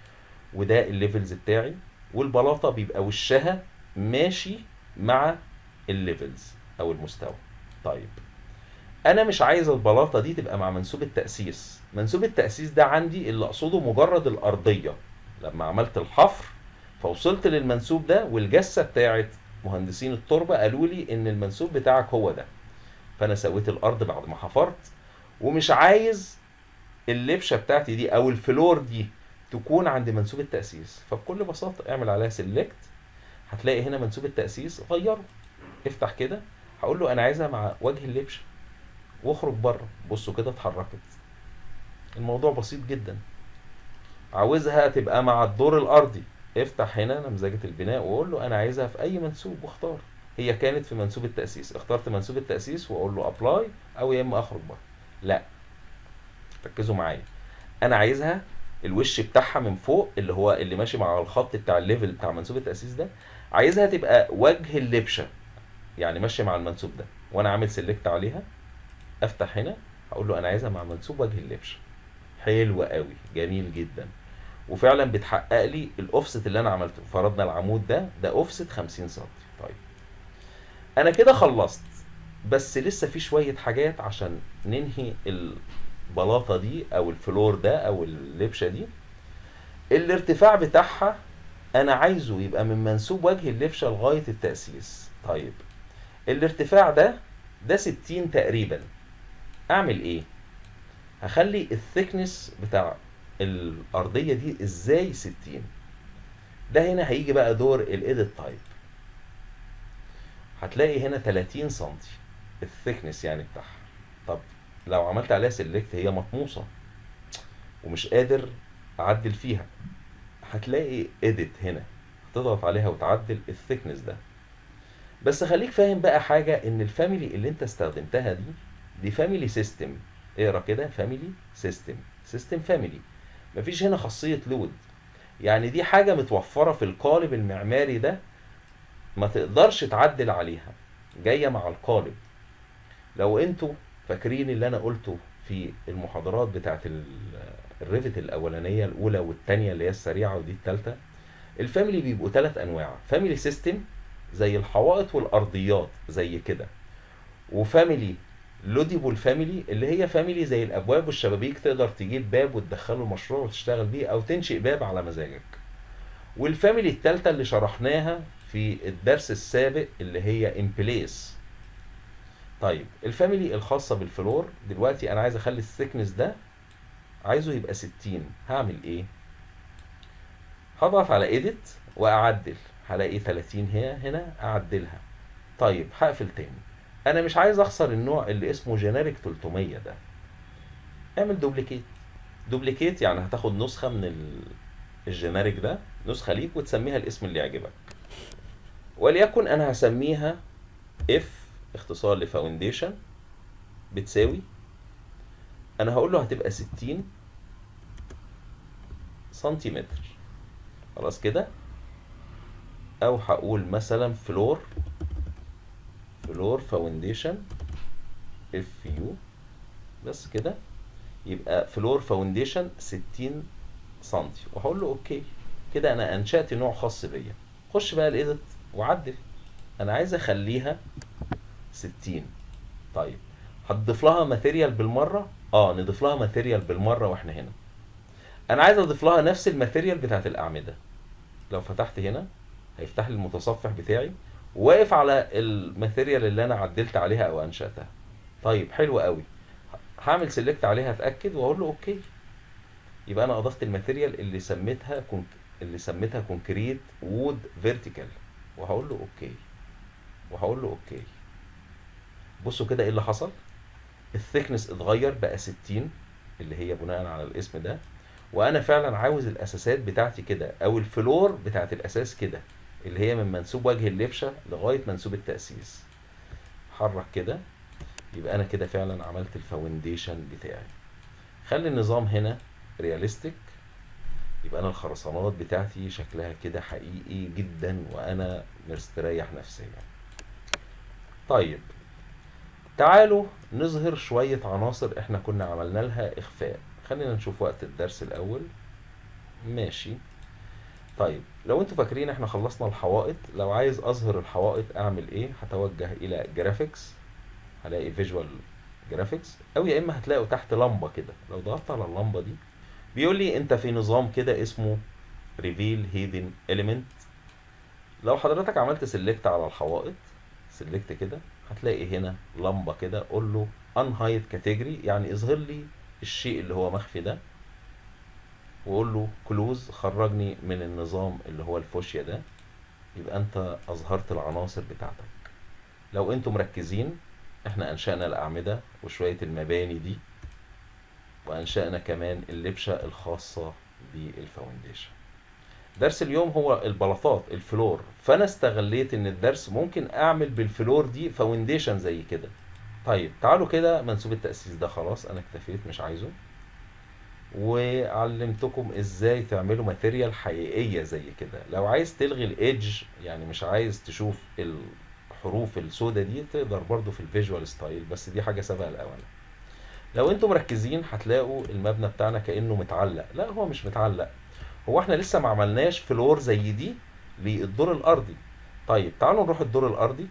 وده الليفلز بتاعي والبلاطه بيبقى وشها ماشي مع الليفلز او المستوى طيب انا مش عايز البلاطه دي تبقى مع منسوب التاسيس منسوب التاسيس ده عندي اللي اقصده مجرد الارضيه لما عملت الحفر فوصلت للمنسوب ده والجسه بتاعت مهندسين التربه قالوا لي ان المنسوب بتاعك هو ده فانا سويت الارض بعد ما حفرت ومش عايز اللبشه بتاعتي دي او الفلور دي تكون عند منسوب التاسيس فبكل بساطه اعمل عليها سيلكت هتلاقي هنا منسوب التاسيس غيره افتح كده هقول له انا عايزها مع وجه اللبشه واخرج بره بصوا كده اتحركت الموضوع بسيط جدا عاوزها تبقى مع الدور الارضي افتح هنا نمذجة البناء واقول له انا عايزها في اي منسوب واختار هي كانت في منسوب التاسيس اخترت منسوب التاسيس واقول له ابلاي او يا اما اخرج بره لا ركزوا معايا انا عايزها الوش بتاعها من فوق اللي هو اللي ماشي مع الخط بتاع الليفل بتاع منسوب التاسيس ده عايزها تبقى وجه اللبشه يعني ماشيه مع المنسوب ده وانا عامل سيلكت عليها افتح هنا هقول له انا عايزها مع منسوب وجه اللبشه حلو قوي جميل جدا وفعلا بتحقق لي الاوفست اللي انا عملته فرضنا العمود ده ده اوفست 50 سم طيب انا كده خلصت بس لسه في شويه حاجات عشان ننهي البلاطه دي او الفلور ده او اللبشه دي الارتفاع بتاعها انا عايزه يبقى من منسوب وجه اللبشه لغايه التاسيس طيب الارتفاع ده ده 60 تقريبا اعمل ايه هخلي الثيكنس بتاع الارضيه دي ازاي 60 ده هنا هيجي بقى دور الايديت تايب هتلاقي هنا 30 سم الثيكنس يعني بتاعها طب لو عملت عليها سيلكت هي مطموسه ومش قادر اعدل فيها هتلاقي ايديت هنا تضغط عليها وتعدل الثيكنس ده بس خليك فاهم بقى حاجه ان الفاميلي اللي انت استخدمتها دي دي فاميلي سيستم اقرا كده فاميلي سيستم سيستم فاميلي مفيش هنا خاصيه لود يعني دي حاجه متوفره في القالب المعماري ده ما تقدرش تعدل عليها جايه مع القالب لو انتوا فاكرين اللي انا قلته في المحاضرات بتاعت الريفت الاولانيه الاولى والثانيه اللي هي السريعه ودي الثالثه الفاميلي بيبقوا ثلاث انواع فاميلي سيستم زي الحوائط والارضيات زي كده وفاميلي لوديبل فاميلي اللي هي فاميلي زي الابواب والشبابيك تقدر تجيب باب وتدخله المشروع وتشتغل بيه او تنشئ باب على مزاجك والفاميلي الثالثه اللي شرحناها في الدرس السابق اللي هي امبليس طيب الفاميلي الخاصه بالفلور دلوقتي انا عايز اخلي الثيكنس ده عايزه يبقى 60 هعمل ايه هضغط على ايديت واعدل هلاقي 30 هنا هنا اعدلها طيب هقفل تاني انا مش عايز اخسر النوع اللي اسمه جينيريك 300 ده اعمل دوبليكيت دوبليكيت يعني هتاخد نسخه من ال... الجينيريك ده نسخه ليك وتسميها الاسم اللي يعجبك وليكن انا هسميها اف اختصار لفاونديشن بتساوي انا هقول له هتبقى 60 سنتيمتر خلاص كده او هقول مثلا فلور فلور فاونديشن اف يو بس كده يبقى فلور فاونديشن 60 سنتي وهقول له اوكي كده انا انشات نوع خاص بيا خش بقى الايديت وعدل انا عايز اخليها 60 طيب هتضيف لها ماتيريال بالمره اه نضيف لها ماتيريال بالمره واحنا هنا انا عايز اضيف لها نفس الماتيريال بتاعت الاعمده لو فتحت هنا هيفتح لي المتصفح بتاعي واقف على الماتيريال اللي انا عدلت عليها او انشاتها طيب حلو قوي هعمل سيلكت عليها اتاكد واقول له اوكي يبقى انا اضفت الماتيريال اللي سميتها كونك... اللي سميتها كونكريت وود فيرتيكال وهقول له اوكي وهقول له اوكي بصوا كده ايه اللي حصل الثيكنس اتغير بقى 60 اللي هي بناء على الاسم ده وانا فعلا عاوز الاساسات بتاعتي كده او الفلور بتاعت الاساس كده اللي هي من منسوب وجه اللبشه لغايه منسوب التاسيس اتحرك كده يبقى انا كده فعلا عملت الفاونديشن بتاعي خلي النظام هنا رياليستيك يبقى انا الخرسانات بتاعتي شكلها كده حقيقي جدا وانا مستريح نفسيا طيب تعالوا نظهر شوية عناصر احنا كنا عملنا لها اخفاء خلينا نشوف وقت الدرس الاول ماشي طيب لو انتوا فاكرين احنا خلصنا الحوائط لو عايز اظهر الحوائط اعمل ايه هتوجه الى جرافيكس هلاقي فيجوال جرافيكس او يا اما هتلاقوا تحت لمبه كده لو ضغطت على اللمبه دي بيقول لي انت في نظام كده اسمه ريفيل هيدن اليمنت لو حضرتك عملت سيلكت على الحوائط سيلكت كده هتلاقي هنا لمبه كده قول له ان هايد كاتيجوري يعني اظهر لي الشيء اللي هو مخفي ده وقول له كلوز خرجني من النظام اللي هو الفوشيا ده يبقى انت اظهرت العناصر بتاعتك لو انتم مركزين احنا انشأنا الاعمدة وشوية المباني دي وانشأنا كمان اللبشة الخاصة بالفاونديشن درس اليوم هو البلاطات الفلور فانا استغليت ان الدرس ممكن اعمل بالفلور دي فاونديشن زي كده طيب تعالوا كده منسوب التأسيس ده خلاص انا اكتفيت مش عايزه وعلمتكم ازاي تعملوا ماتيريال حقيقية زي كده لو عايز تلغي الايدج يعني مش عايز تشوف الحروف السوداء دي تقدر برضو في الفيجوال ستايل بس دي حاجة سابقة الاوان لو انتم مركزين هتلاقوا المبنى بتاعنا كأنه متعلق لا هو مش متعلق هو احنا لسه ما عملناش فلور زي دي للدور الارضي طيب تعالوا نروح الدور الارضي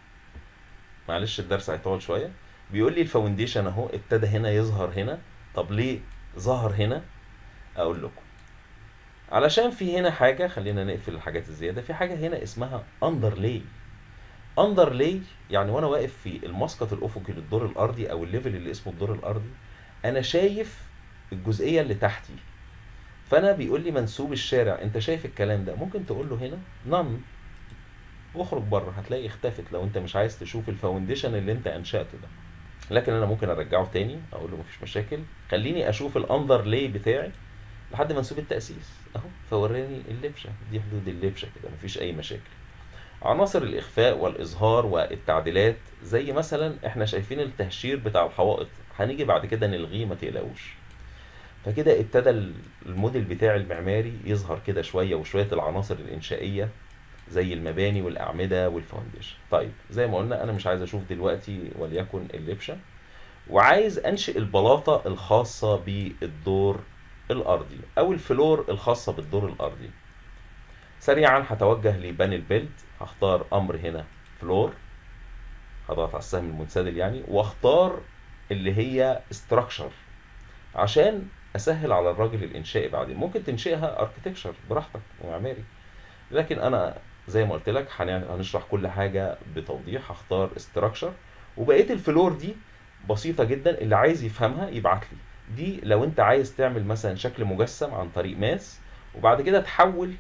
معلش الدرس هيطول شويه بيقول لي الفاونديشن اهو ابتدى هنا يظهر هنا طب ليه ظهر هنا اقول لكم علشان في هنا حاجه خلينا نقفل الحاجات الزياده في حاجه هنا اسمها اندر لاي اندر لاي يعني وانا واقف في المسقط الافقي للدور الارضي او الليفل اللي اسمه الدور الارضي انا شايف الجزئيه اللي تحتي فانا بيقول لي منسوب الشارع انت شايف الكلام ده ممكن تقول له هنا نن واخرج بره هتلاقي اختفت لو انت مش عايز تشوف الفاونديشن اللي انت انشأته ده لكن انا ممكن ارجعه تاني اقول له مفيش مشاكل خليني اشوف الاندر لاي بتاعي لحد منسوب التأسيس اهو فوراني اللبشه دي حدود اللبشه كده مفيش اي مشاكل عناصر الاخفاء والاظهار والتعديلات زي مثلا احنا شايفين التهشير بتاع الحوائط هنيجي بعد كده نلغيه ما تقلقوش فكده ابتدى الموديل بتاعي المعماري يظهر كده شويه وشويه العناصر الانشائيه زي المباني والاعمده والفاونديشن طيب زي ما قلنا انا مش عايز اشوف دلوقتي وليكن اللبشه وعايز انشئ البلاطه الخاصه بالدور الارضي او الفلور الخاصه بالدور الارضي سريعا هتوجه لبانل بيلد هختار امر هنا فلور هضغط على السهم المنسدل يعني واختار اللي هي structure عشان اسهل على الراجل الانشائي بعدين ممكن تنشئها اركتكشر براحتك ومعماري لكن انا زي ما قلت لك هنشرح كل حاجه بتوضيح هختار استراكشر وبقيه الفلور دي بسيطه جدا اللي عايز يفهمها يبعت لي دي لو انت عايز تعمل مثلا شكل مجسم عن طريق ماس وبعد كده تحول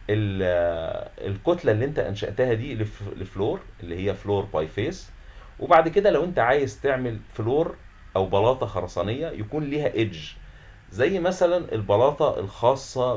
الكتله اللي انت انشاتها دي لفلور اللي هي فلور باي فيس وبعد كده لو انت عايز تعمل فلور او بلاطه خرسانيه يكون ليها ايدج زي مثلا البلاطه الخاصه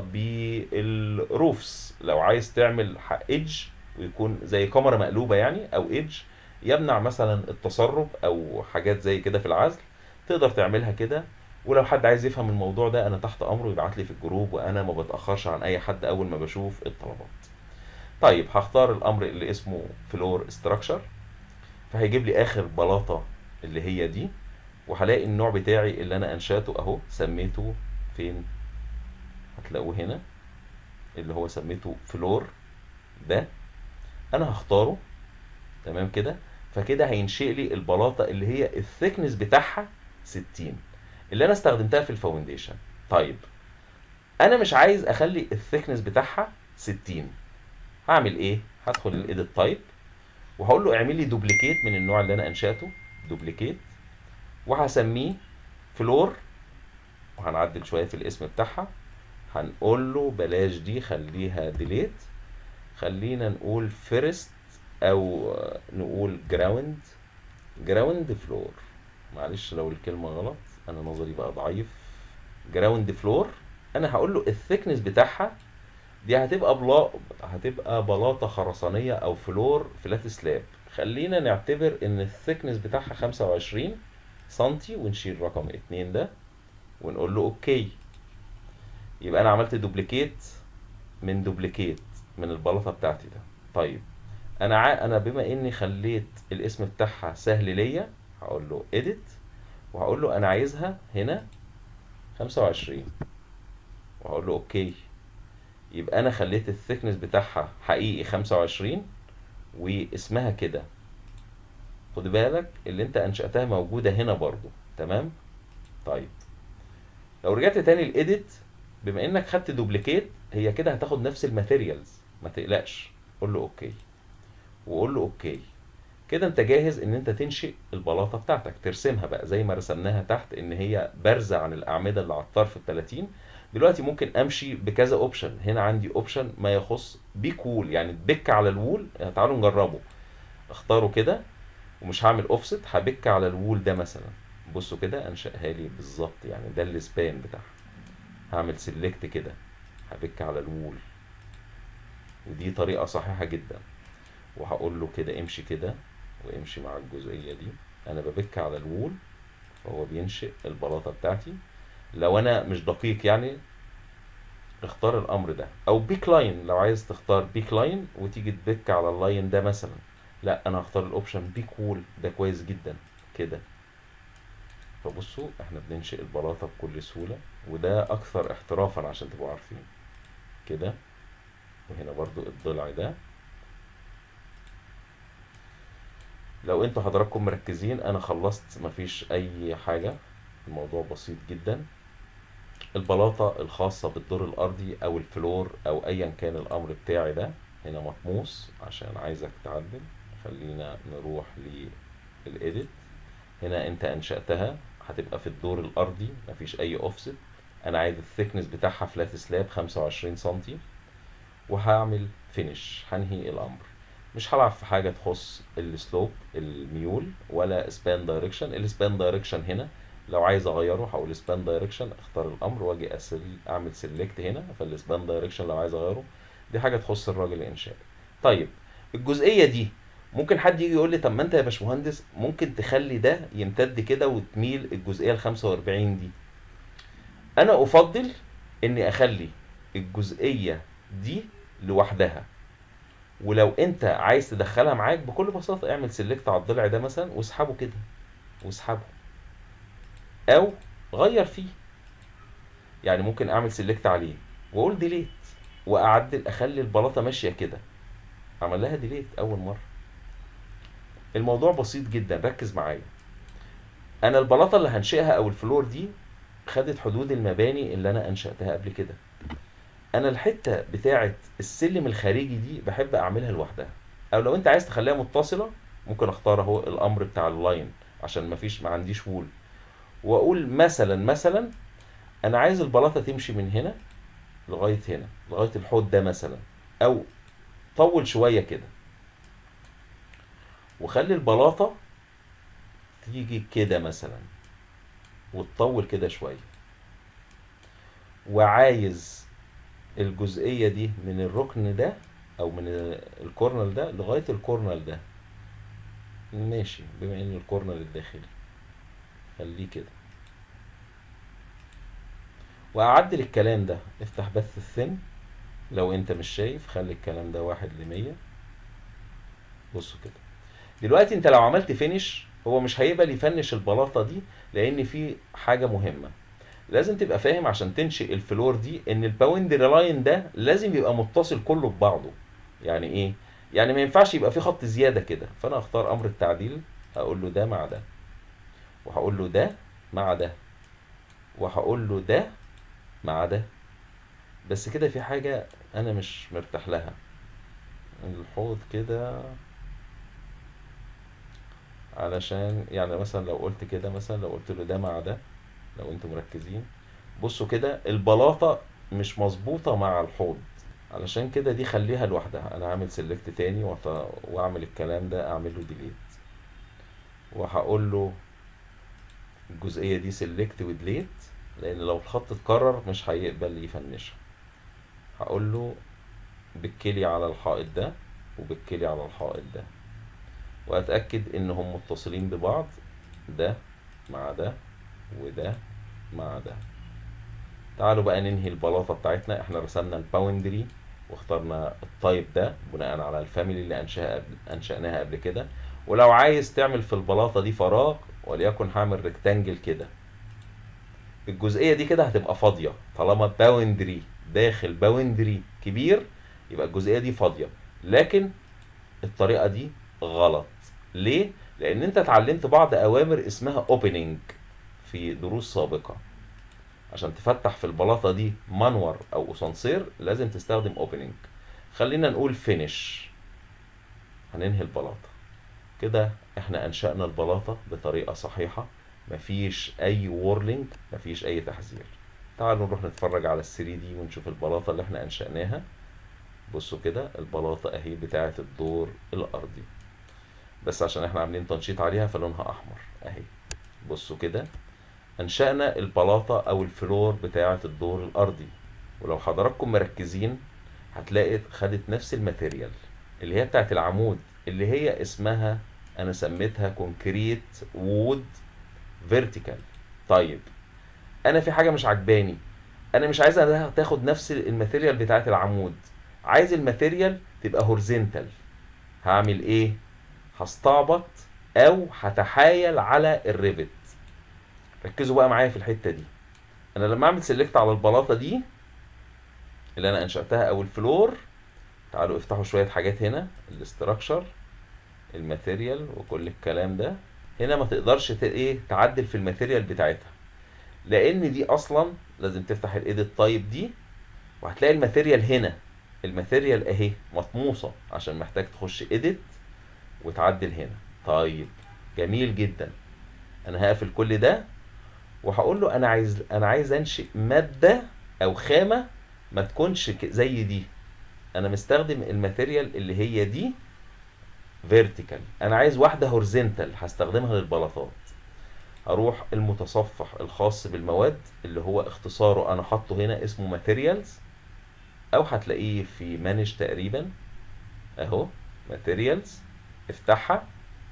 بالروفس لو عايز تعمل ايدج ويكون زي كاميرا مقلوبه يعني او ايدج يمنع مثلا التسرب او حاجات زي كده في العزل تقدر تعملها كده ولو حد عايز يفهم الموضوع ده انا تحت امره يبعت لي في الجروب وانا ما بتاخرش عن اي حد اول ما بشوف الطلبات طيب هختار الامر اللي اسمه فلور استراكشر فهيجيب لي اخر بلاطه اللي هي دي وهلاقي النوع بتاعي اللي انا انشاته اهو سميته فين هتلاقوه هنا اللي هو سميته فلور ده انا هختاره تمام كده فكده هينشئ لي البلاطه اللي هي الثيكنس بتاعها 60 اللي انا استخدمتها في الفاونديشن طيب انا مش عايز اخلي الثيكنس بتاعها 60 هعمل ايه هدخل الايديت تايب وهقول له اعمل لي دوبليكيت من النوع اللي انا انشاته دوبليكيت وهسميه فلور وهنعدل شويه في الاسم بتاعها هنقول له بلاش دي خليها ديليت خلينا نقول فيرست او نقول جراوند جراوند فلور معلش لو الكلمه غلط انا نظري بقى ضعيف جراوند فلور انا هقول له الثيكنس بتاعها دي هتبقى بلا هتبقى بلاطه خرسانيه او فلور فلات سلاب خلينا نعتبر ان الثيكنس بتاعها 25 سنتي ونشيل رقم اتنين ده ونقول له اوكي يبقى انا عملت دوبليكيت من دوبليكيت من البلاطه بتاعتي ده طيب انا ع... انا بما اني خليت الاسم بتاعها سهل ليا هقول له edit وهقول له انا عايزها هنا 25 وهقول له اوكي يبقى انا خليت الثيكنس بتاعها حقيقي 25 واسمها كده خد بالك اللي انت انشأتها موجودة هنا برضو تمام طيب لو رجعت تاني الايديت بما انك خدت دوبليكيت هي كده هتاخد نفس الماتيريالز ما تقلقش قول له اوكي وقول له اوكي كده انت جاهز ان انت تنشئ البلاطه بتاعتك ترسمها بقى زي ما رسمناها تحت ان هي بارزه عن الاعمده اللي على الطرف ال 30 دلوقتي ممكن امشي بكذا اوبشن هنا عندي اوبشن ما يخص بيك وول يعني تبك على الوول تعالوا نجربه اختاره كده ومش هعمل اوفست هبك على الوول ده مثلا بصوا كده انشأها لي بالظبط يعني ده السبان بتاعها هعمل سيلكت كده هبك على الوول ودي طريقة صحيحة جدا وهقول له كده امشي كده وامشي مع الجزئية دي انا ببك على الوول فهو بينشئ البلاطة بتاعتي لو انا مش دقيق يعني اختار الامر ده او بيك لاين لو عايز تختار بيك لاين وتيجي تبك على اللاين ده مثلا لا انا هختار الاوبشن بيك وول ده كويس جدا كده فبصوا احنا بننشئ البلاطة بكل سهولة وده اكثر احترافا عشان تبقوا عارفين كده وهنا برضو الضلع ده لو انتوا حضراتكم مركزين انا خلصت مفيش اي حاجة الموضوع بسيط جدا البلاطة الخاصة بالدور الارضي او الفلور او ايا كان الامر بتاعي ده هنا مطموس عشان عايزك تعدل خلينا نروح للايديت هنا انت انشأتها هتبقى في الدور الارضي مفيش اي اوفست انا عايز الثيكنس بتاعها فلات سلاب 25 سنتي وهعمل فينش هنهي الامر مش هلعب في حاجه تخص السلوب الميول ولا سبان دايركشن السبان دايركشن هنا لو عايز اغيره هقول سبان دايركشن اختار الامر واجي أسل... اعمل سيلكت هنا فالسبان دايركشن لو عايز اغيره دي حاجه تخص الراجل الانشائي طيب الجزئيه دي ممكن حد يجي يقول لي طب ما انت يا باشمهندس ممكن تخلي ده يمتد كده وتميل الجزئيه ال 45 دي انا افضل اني اخلي الجزئيه دي لوحدها ولو انت عايز تدخلها معاك بكل بساطه اعمل سيلكت على الضلع ده مثلا واسحبه كده واسحبه او غير فيه يعني ممكن اعمل سيلكت عليه واقول ديليت واعدل اخلي البلاطه ماشيه كده عمل لها ديليت اول مره الموضوع بسيط جدا ركز معايا انا البلاطه اللي هنشئها او الفلور دي خدت حدود المباني اللي انا انشاتها قبل كده انا الحته بتاعه السلم الخارجي دي بحب اعملها لوحدها او لو انت عايز تخليها متصله ممكن اختار اهو الامر بتاع اللاين عشان مفيش ما عنديش وول واقول مثلا مثلا انا عايز البلاطه تمشي من هنا لغايه هنا لغايه الحوض ده مثلا او طول شويه كده وخلي البلاطه تيجي كده مثلا وتطول كده شويه وعايز الجزئيه دي من الركن ده او من الكورنر ده لغايه الكورنر ده ماشي بما ان الكورنر الداخلي خليه كده واعدل الكلام ده افتح بث الثن لو انت مش شايف خلي الكلام ده واحد لمية بصوا كده دلوقتي انت لو عملت فينش هو مش هيقبل يفنش البلاطه دي لان في حاجه مهمه لازم تبقى فاهم عشان تنشئ الفلور دي ان الباوندري لاين ده لازم يبقى متصل كله ببعضه يعني ايه يعني ما ينفعش يبقى في خط زياده كده فانا اختار امر التعديل هقول له ده مع ده وهقول له ده مع ده وهقول له ده مع ده بس كده في حاجة أنا مش مرتاح لها الحوض كده علشان يعني مثلا لو قلت كده مثلا لو قلت له ده مع ده لو انتوا مركزين بصوا كده البلاطة مش مظبوطة مع الحوض علشان كده دي خليها لوحدها انا هعمل سيلكت تاني وط- واعمل الكلام ده اعمل له ديليت وهقول له الجزئية دي سيلكت وديليت لان لو الخط اتكرر مش هيقبل يفنشها هقول له بكلي على الحائط ده وبكلي على الحائط ده واتاكد انهم متصلين ببعض ده مع ده وده مع ده تعالوا بقى ننهي البلاطه بتاعتنا احنا رسمنا الباوندري واخترنا التايب ده بناء على الفاميلي اللي انشأها قبل انشأناها قبل كده ولو عايز تعمل في البلاطه دي فراغ وليكن هعمل ريكتانجل كده الجزئيه دي كده هتبقى فاضيه طالما باوندري داخل باوندري كبير يبقى الجزئيه دي فاضيه لكن الطريقه دي غلط ليه لان انت اتعلمت بعض اوامر اسمها اوبننج في دروس سابقه عشان تفتح في البلاطه دي منور او اسانسير لازم تستخدم اوبننج خلينا نقول فينش هننهي البلاطه كده احنا انشأنا البلاطه بطريقه صحيحه مفيش اي وورلينج مفيش اي تحذير تعالوا نروح نتفرج على ال 3 دي ونشوف البلاطه اللي احنا انشأناها بصوا كده البلاطه اهي بتاعه الدور الارضي بس عشان احنا عاملين تنشيط عليها فلونها احمر اهي بصوا كده انشأنا البلاطه او الفلور بتاعه الدور الارضي ولو حضراتكم مركزين هتلاقي خدت نفس الماتيريال اللي هي بتاعه العمود اللي هي اسمها انا سميتها كونكريت وود فيرتيكال طيب انا في حاجه مش عجباني انا مش عايزها تاخد نفس الماتيريال بتاعه العمود عايز الماتيريال تبقى هورزنتال هعمل ايه هستعبط او هتحايل على الريفت ركزوا بقى معايا في الحته دي انا لما اعمل سيلكت على البلاطه دي اللي انا انشاتها او الفلور تعالوا افتحوا شويه حاجات هنا الاستراكشر الماتيريال وكل الكلام ده هنا ما تقدرش ت- ايه تعدل في الماتيريال بتاعتها لان دي اصلا لازم تفتح الايديت تايب دي وهتلاقي الماتيريال هنا الماتيريال اهي مطموسه عشان محتاج تخش ايديت وتعدل هنا طيب جميل جدا انا هقفل كل ده وهقول له انا عايز انا عايز انشئ ماده او خامه ما تكونش ك- زي دي انا مستخدم الماتيريال اللي هي دي فيرتيكال انا عايز واحده هورزنتال هستخدمها للبلاطات هروح المتصفح الخاص بالمواد اللي هو اختصاره انا حاطه هنا اسمه ماتيريالز او هتلاقيه في مانج تقريبا اهو ماتيريالز افتحها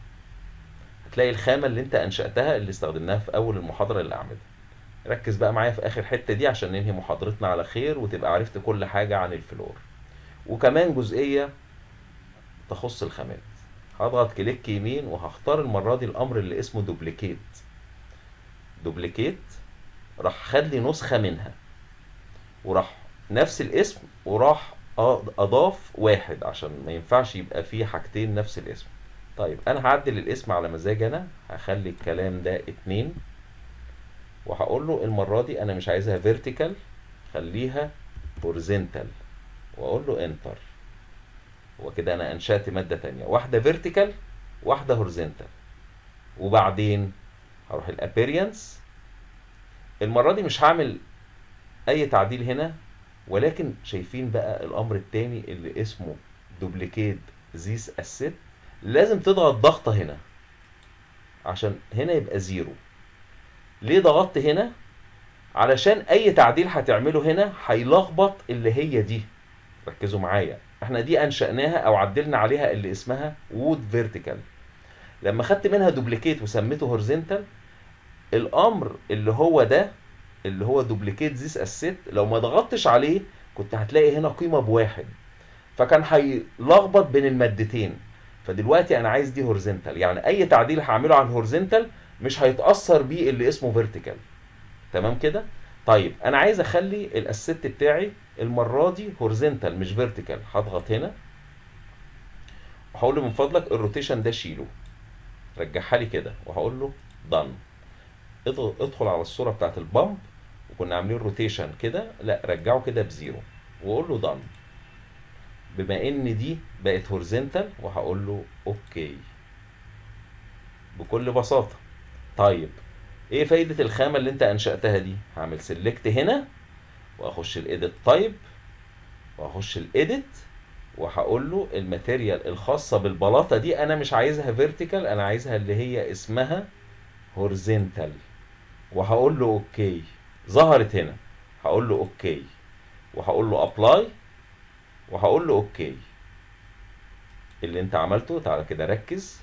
هتلاقي الخامه اللي انت انشاتها اللي استخدمناها في اول المحاضره اللي اعملها ركز بقى معايا في اخر حته دي عشان ننهي محاضرتنا على خير وتبقى عرفت كل حاجه عن الفلور وكمان جزئيه تخص الخامات هضغط كليك يمين وهختار المره دي الامر اللي اسمه دوبليكيت دوبليكيت راح خد لي نسخه منها وراح نفس الاسم وراح أض- اضاف واحد عشان ما ينفعش يبقى فيه حاجتين نفس الاسم طيب انا هعدل الاسم على مزاج انا هخلي الكلام ده اتنين وهقول له المرة دي انا مش عايزها فيرتيكال خليها هورزنتال واقول له انتر وكده انا انشأت مادة تانية واحدة فيرتيكال واحدة هورزنتال وبعدين هروح الابيرينس المرة دي مش هعمل اي تعديل هنا ولكن شايفين بقى الامر التاني اللي اسمه دوبليكيت ذيس اسيت لازم تضغط ضغطة هنا عشان هنا يبقى زيرو ليه ضغطت هنا علشان اي تعديل هتعمله هنا هيلخبط اللي هي دي ركزوا معايا احنا دي انشأناها او عدلنا عليها اللي اسمها وود فيرتيكال لما خدت منها دوبليكيت وسميته هورزنتال الامر اللي هو ده اللي هو دوبليكيت ذيس اسيت لو ما ضغطتش عليه كنت هتلاقي هنا قيمه بواحد فكان هيلخبط بين المادتين فدلوقتي انا عايز دي هورزنتال يعني اي تعديل هعمله على الهورزنتال مش هيتاثر بيه اللي اسمه فيرتيكال تمام كده طيب انا عايز اخلي الاسيت بتاعي المره دي هورزنتال مش فيرتيكال هضغط هنا وهقول له من فضلك الروتيشن ده شيله رجعها لي كده وهقول له دان ادخل على الصوره بتاعت البامب وكنا عاملين روتيشن كده لا رجعه كده بزيرو واقول له دان بما ان دي بقت هورزنتال وهقول له اوكي بكل بساطه طيب ايه فايده الخامه اللي انت انشاتها دي هعمل سيلكت هنا واخش الايديت تايب واخش الايديت وهقول له الماتيريال الخاصه بالبلاطه دي انا مش عايزها فيرتيكال انا عايزها اللي هي اسمها هورزنتال وهقول له اوكي ظهرت هنا هقول له اوكي وهقول له ابلاي وهقول له اوكي اللي انت عملته تعالى كده ركز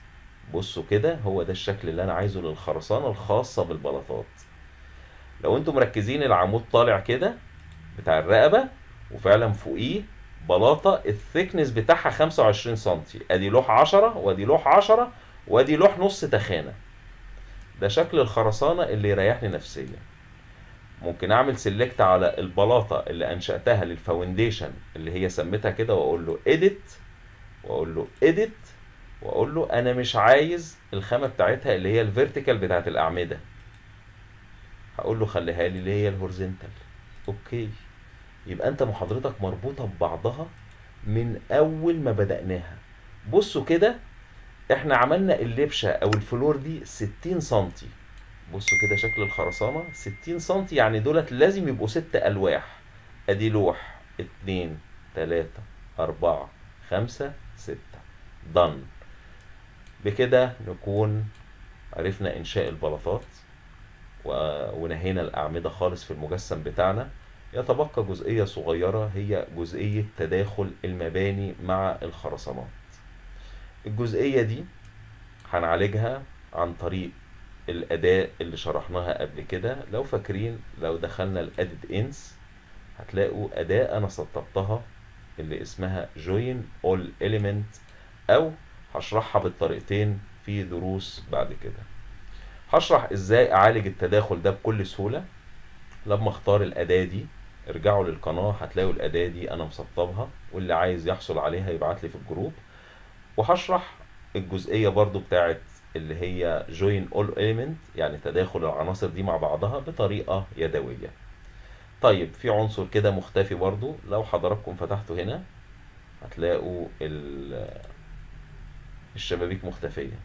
بصوا كده هو ده الشكل اللي انا عايزه للخرسانة الخاصة بالبلاطات لو انتم مركزين العمود طالع كده بتاع الرقبة وفعلا فوقيه بلاطة الثيكنس بتاعها 25 سنتي ادي لوح 10 وادي لوح 10 وادي لوح نص تخانة ده شكل الخرسانة اللي يريحني نفسيا ممكن اعمل سيلكت على البلاطة اللي انشأتها للفاونديشن اللي هي سميتها كده واقول له edit واقول له edit واقول له انا مش عايز الخامة بتاعتها اللي هي الفيرتيكال بتاعت الاعمدة هقول له خليها لي اللي هي الهورزنتال اوكي يبقى انت محاضرتك مربوطة ببعضها من اول ما بدأناها بصوا كده احنا عملنا اللبشة او الفلور دي 60 سنتي بصوا كده شكل الخرسانة 60 سنتي يعني دولت لازم يبقوا ست ألواح أدي لوح اتنين تلاتة أربعة خمسة ستة done بكده نكون عرفنا إنشاء البلاطات و- ونهينا الأعمدة خالص في المجسم بتاعنا يتبقى جزئية صغيرة هي جزئية تداخل المباني مع الخرسانات الجزئية دي هنعالجها عن طريق الأداة اللي شرحناها قبل كده لو فاكرين لو دخلنا الأديت إنس هتلاقوا أداة أنا سطبتها اللي اسمها Join All Element أو هشرحها بالطريقتين في دروس بعد كده هشرح إزاي أعالج التداخل ده بكل سهولة لما اختار الأداة دي ارجعوا للقناة هتلاقوا الأداة دي أنا مسطبها واللي عايز يحصل عليها يبعت لي في الجروب وهشرح الجزئية برضو بتاعت اللي هي join all element يعني تداخل العناصر دي مع بعضها بطريقة يدوية طيب في عنصر كده مختفي برضو لو حضراتكم فتحتوا هنا هتلاقوا ال- الشبابيك مختفية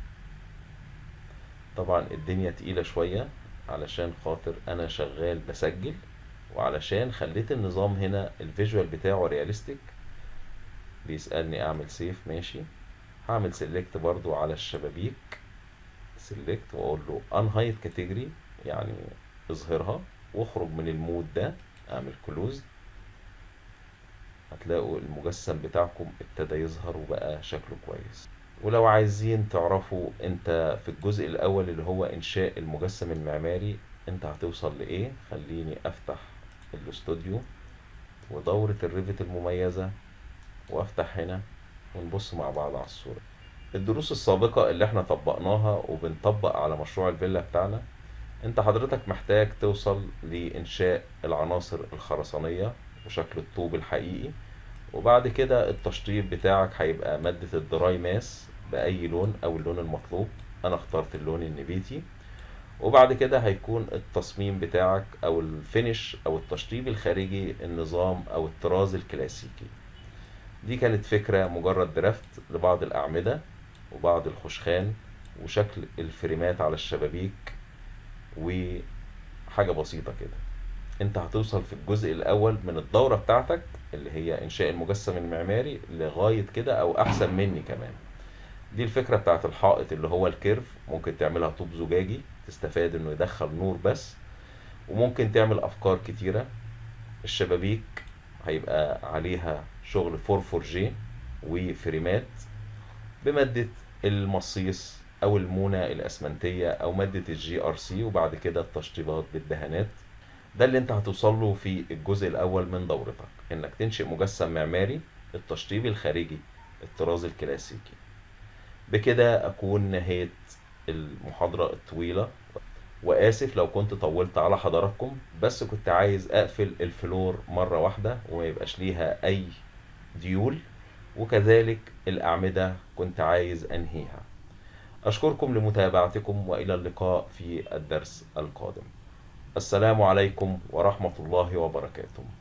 طبعا الدنيا تقيلة شوية علشان خاطر انا شغال بسجل وعلشان خليت النظام هنا الفيجوال بتاعه رياليستيك بيسألني اعمل سيف ماشي هعمل سيلكت برضو على الشبابيك سيلكت واقول له انهايت كاتيجوري يعني اظهرها واخرج من المود ده اعمل كلوز هتلاقوا المجسم بتاعكم ابتدى يظهر وبقى شكله كويس ولو عايزين تعرفوا انت في الجزء الاول اللي هو انشاء المجسم المعماري انت هتوصل لايه خليني افتح الاستوديو ودورة الريفت المميزة وافتح هنا ونبص مع بعض على الصورة الدروس السابقة اللي احنا طبقناها وبنطبق على مشروع الفيلا بتاعنا انت حضرتك محتاج توصل لإنشاء العناصر الخرسانية وشكل الطوب الحقيقي وبعد كده التشطيب بتاعك هيبقى مادة الدراي ماس بأي لون أو اللون المطلوب أنا اخترت اللون النبيتي وبعد كده هيكون التصميم بتاعك أو الفينش أو التشطيب الخارجي النظام أو الطراز الكلاسيكي دي كانت فكرة مجرد درافت لبعض الأعمدة وبعض الخشخان وشكل الفريمات على الشبابيك وحاجة بسيطة كده انت هتوصل في الجزء الأول من الدورة بتاعتك اللي هي إنشاء المجسم المعماري لغاية كده أو أحسن مني كمان دي الفكرة بتاعت الحائط اللي هو الكيرف ممكن تعملها طوب زجاجي تستفاد انه يدخل نور بس وممكن تعمل أفكار كتيرة الشبابيك هيبقى عليها شغل 4 4 جي وفريمات بمادة المصيص أو المونة الأسمنتية أو مادة الجي ار سي وبعد كده التشطيبات بالدهانات ده اللي انت هتوصل له في الجزء الأول من دورتك إنك تنشئ مجسم معماري التشطيب الخارجي الطراز الكلاسيكي بكده أكون نهيت المحاضرة الطويلة وآسف لو كنت طولت على حضراتكم بس كنت عايز أقفل الفلور مرة واحدة وما يبقاش ليها أي ديول وكذلك الأعمدة كنت عايز أنهيها أشكركم لمتابعتكم وإلى اللقاء في الدرس القادم السلام عليكم ورحمة الله وبركاته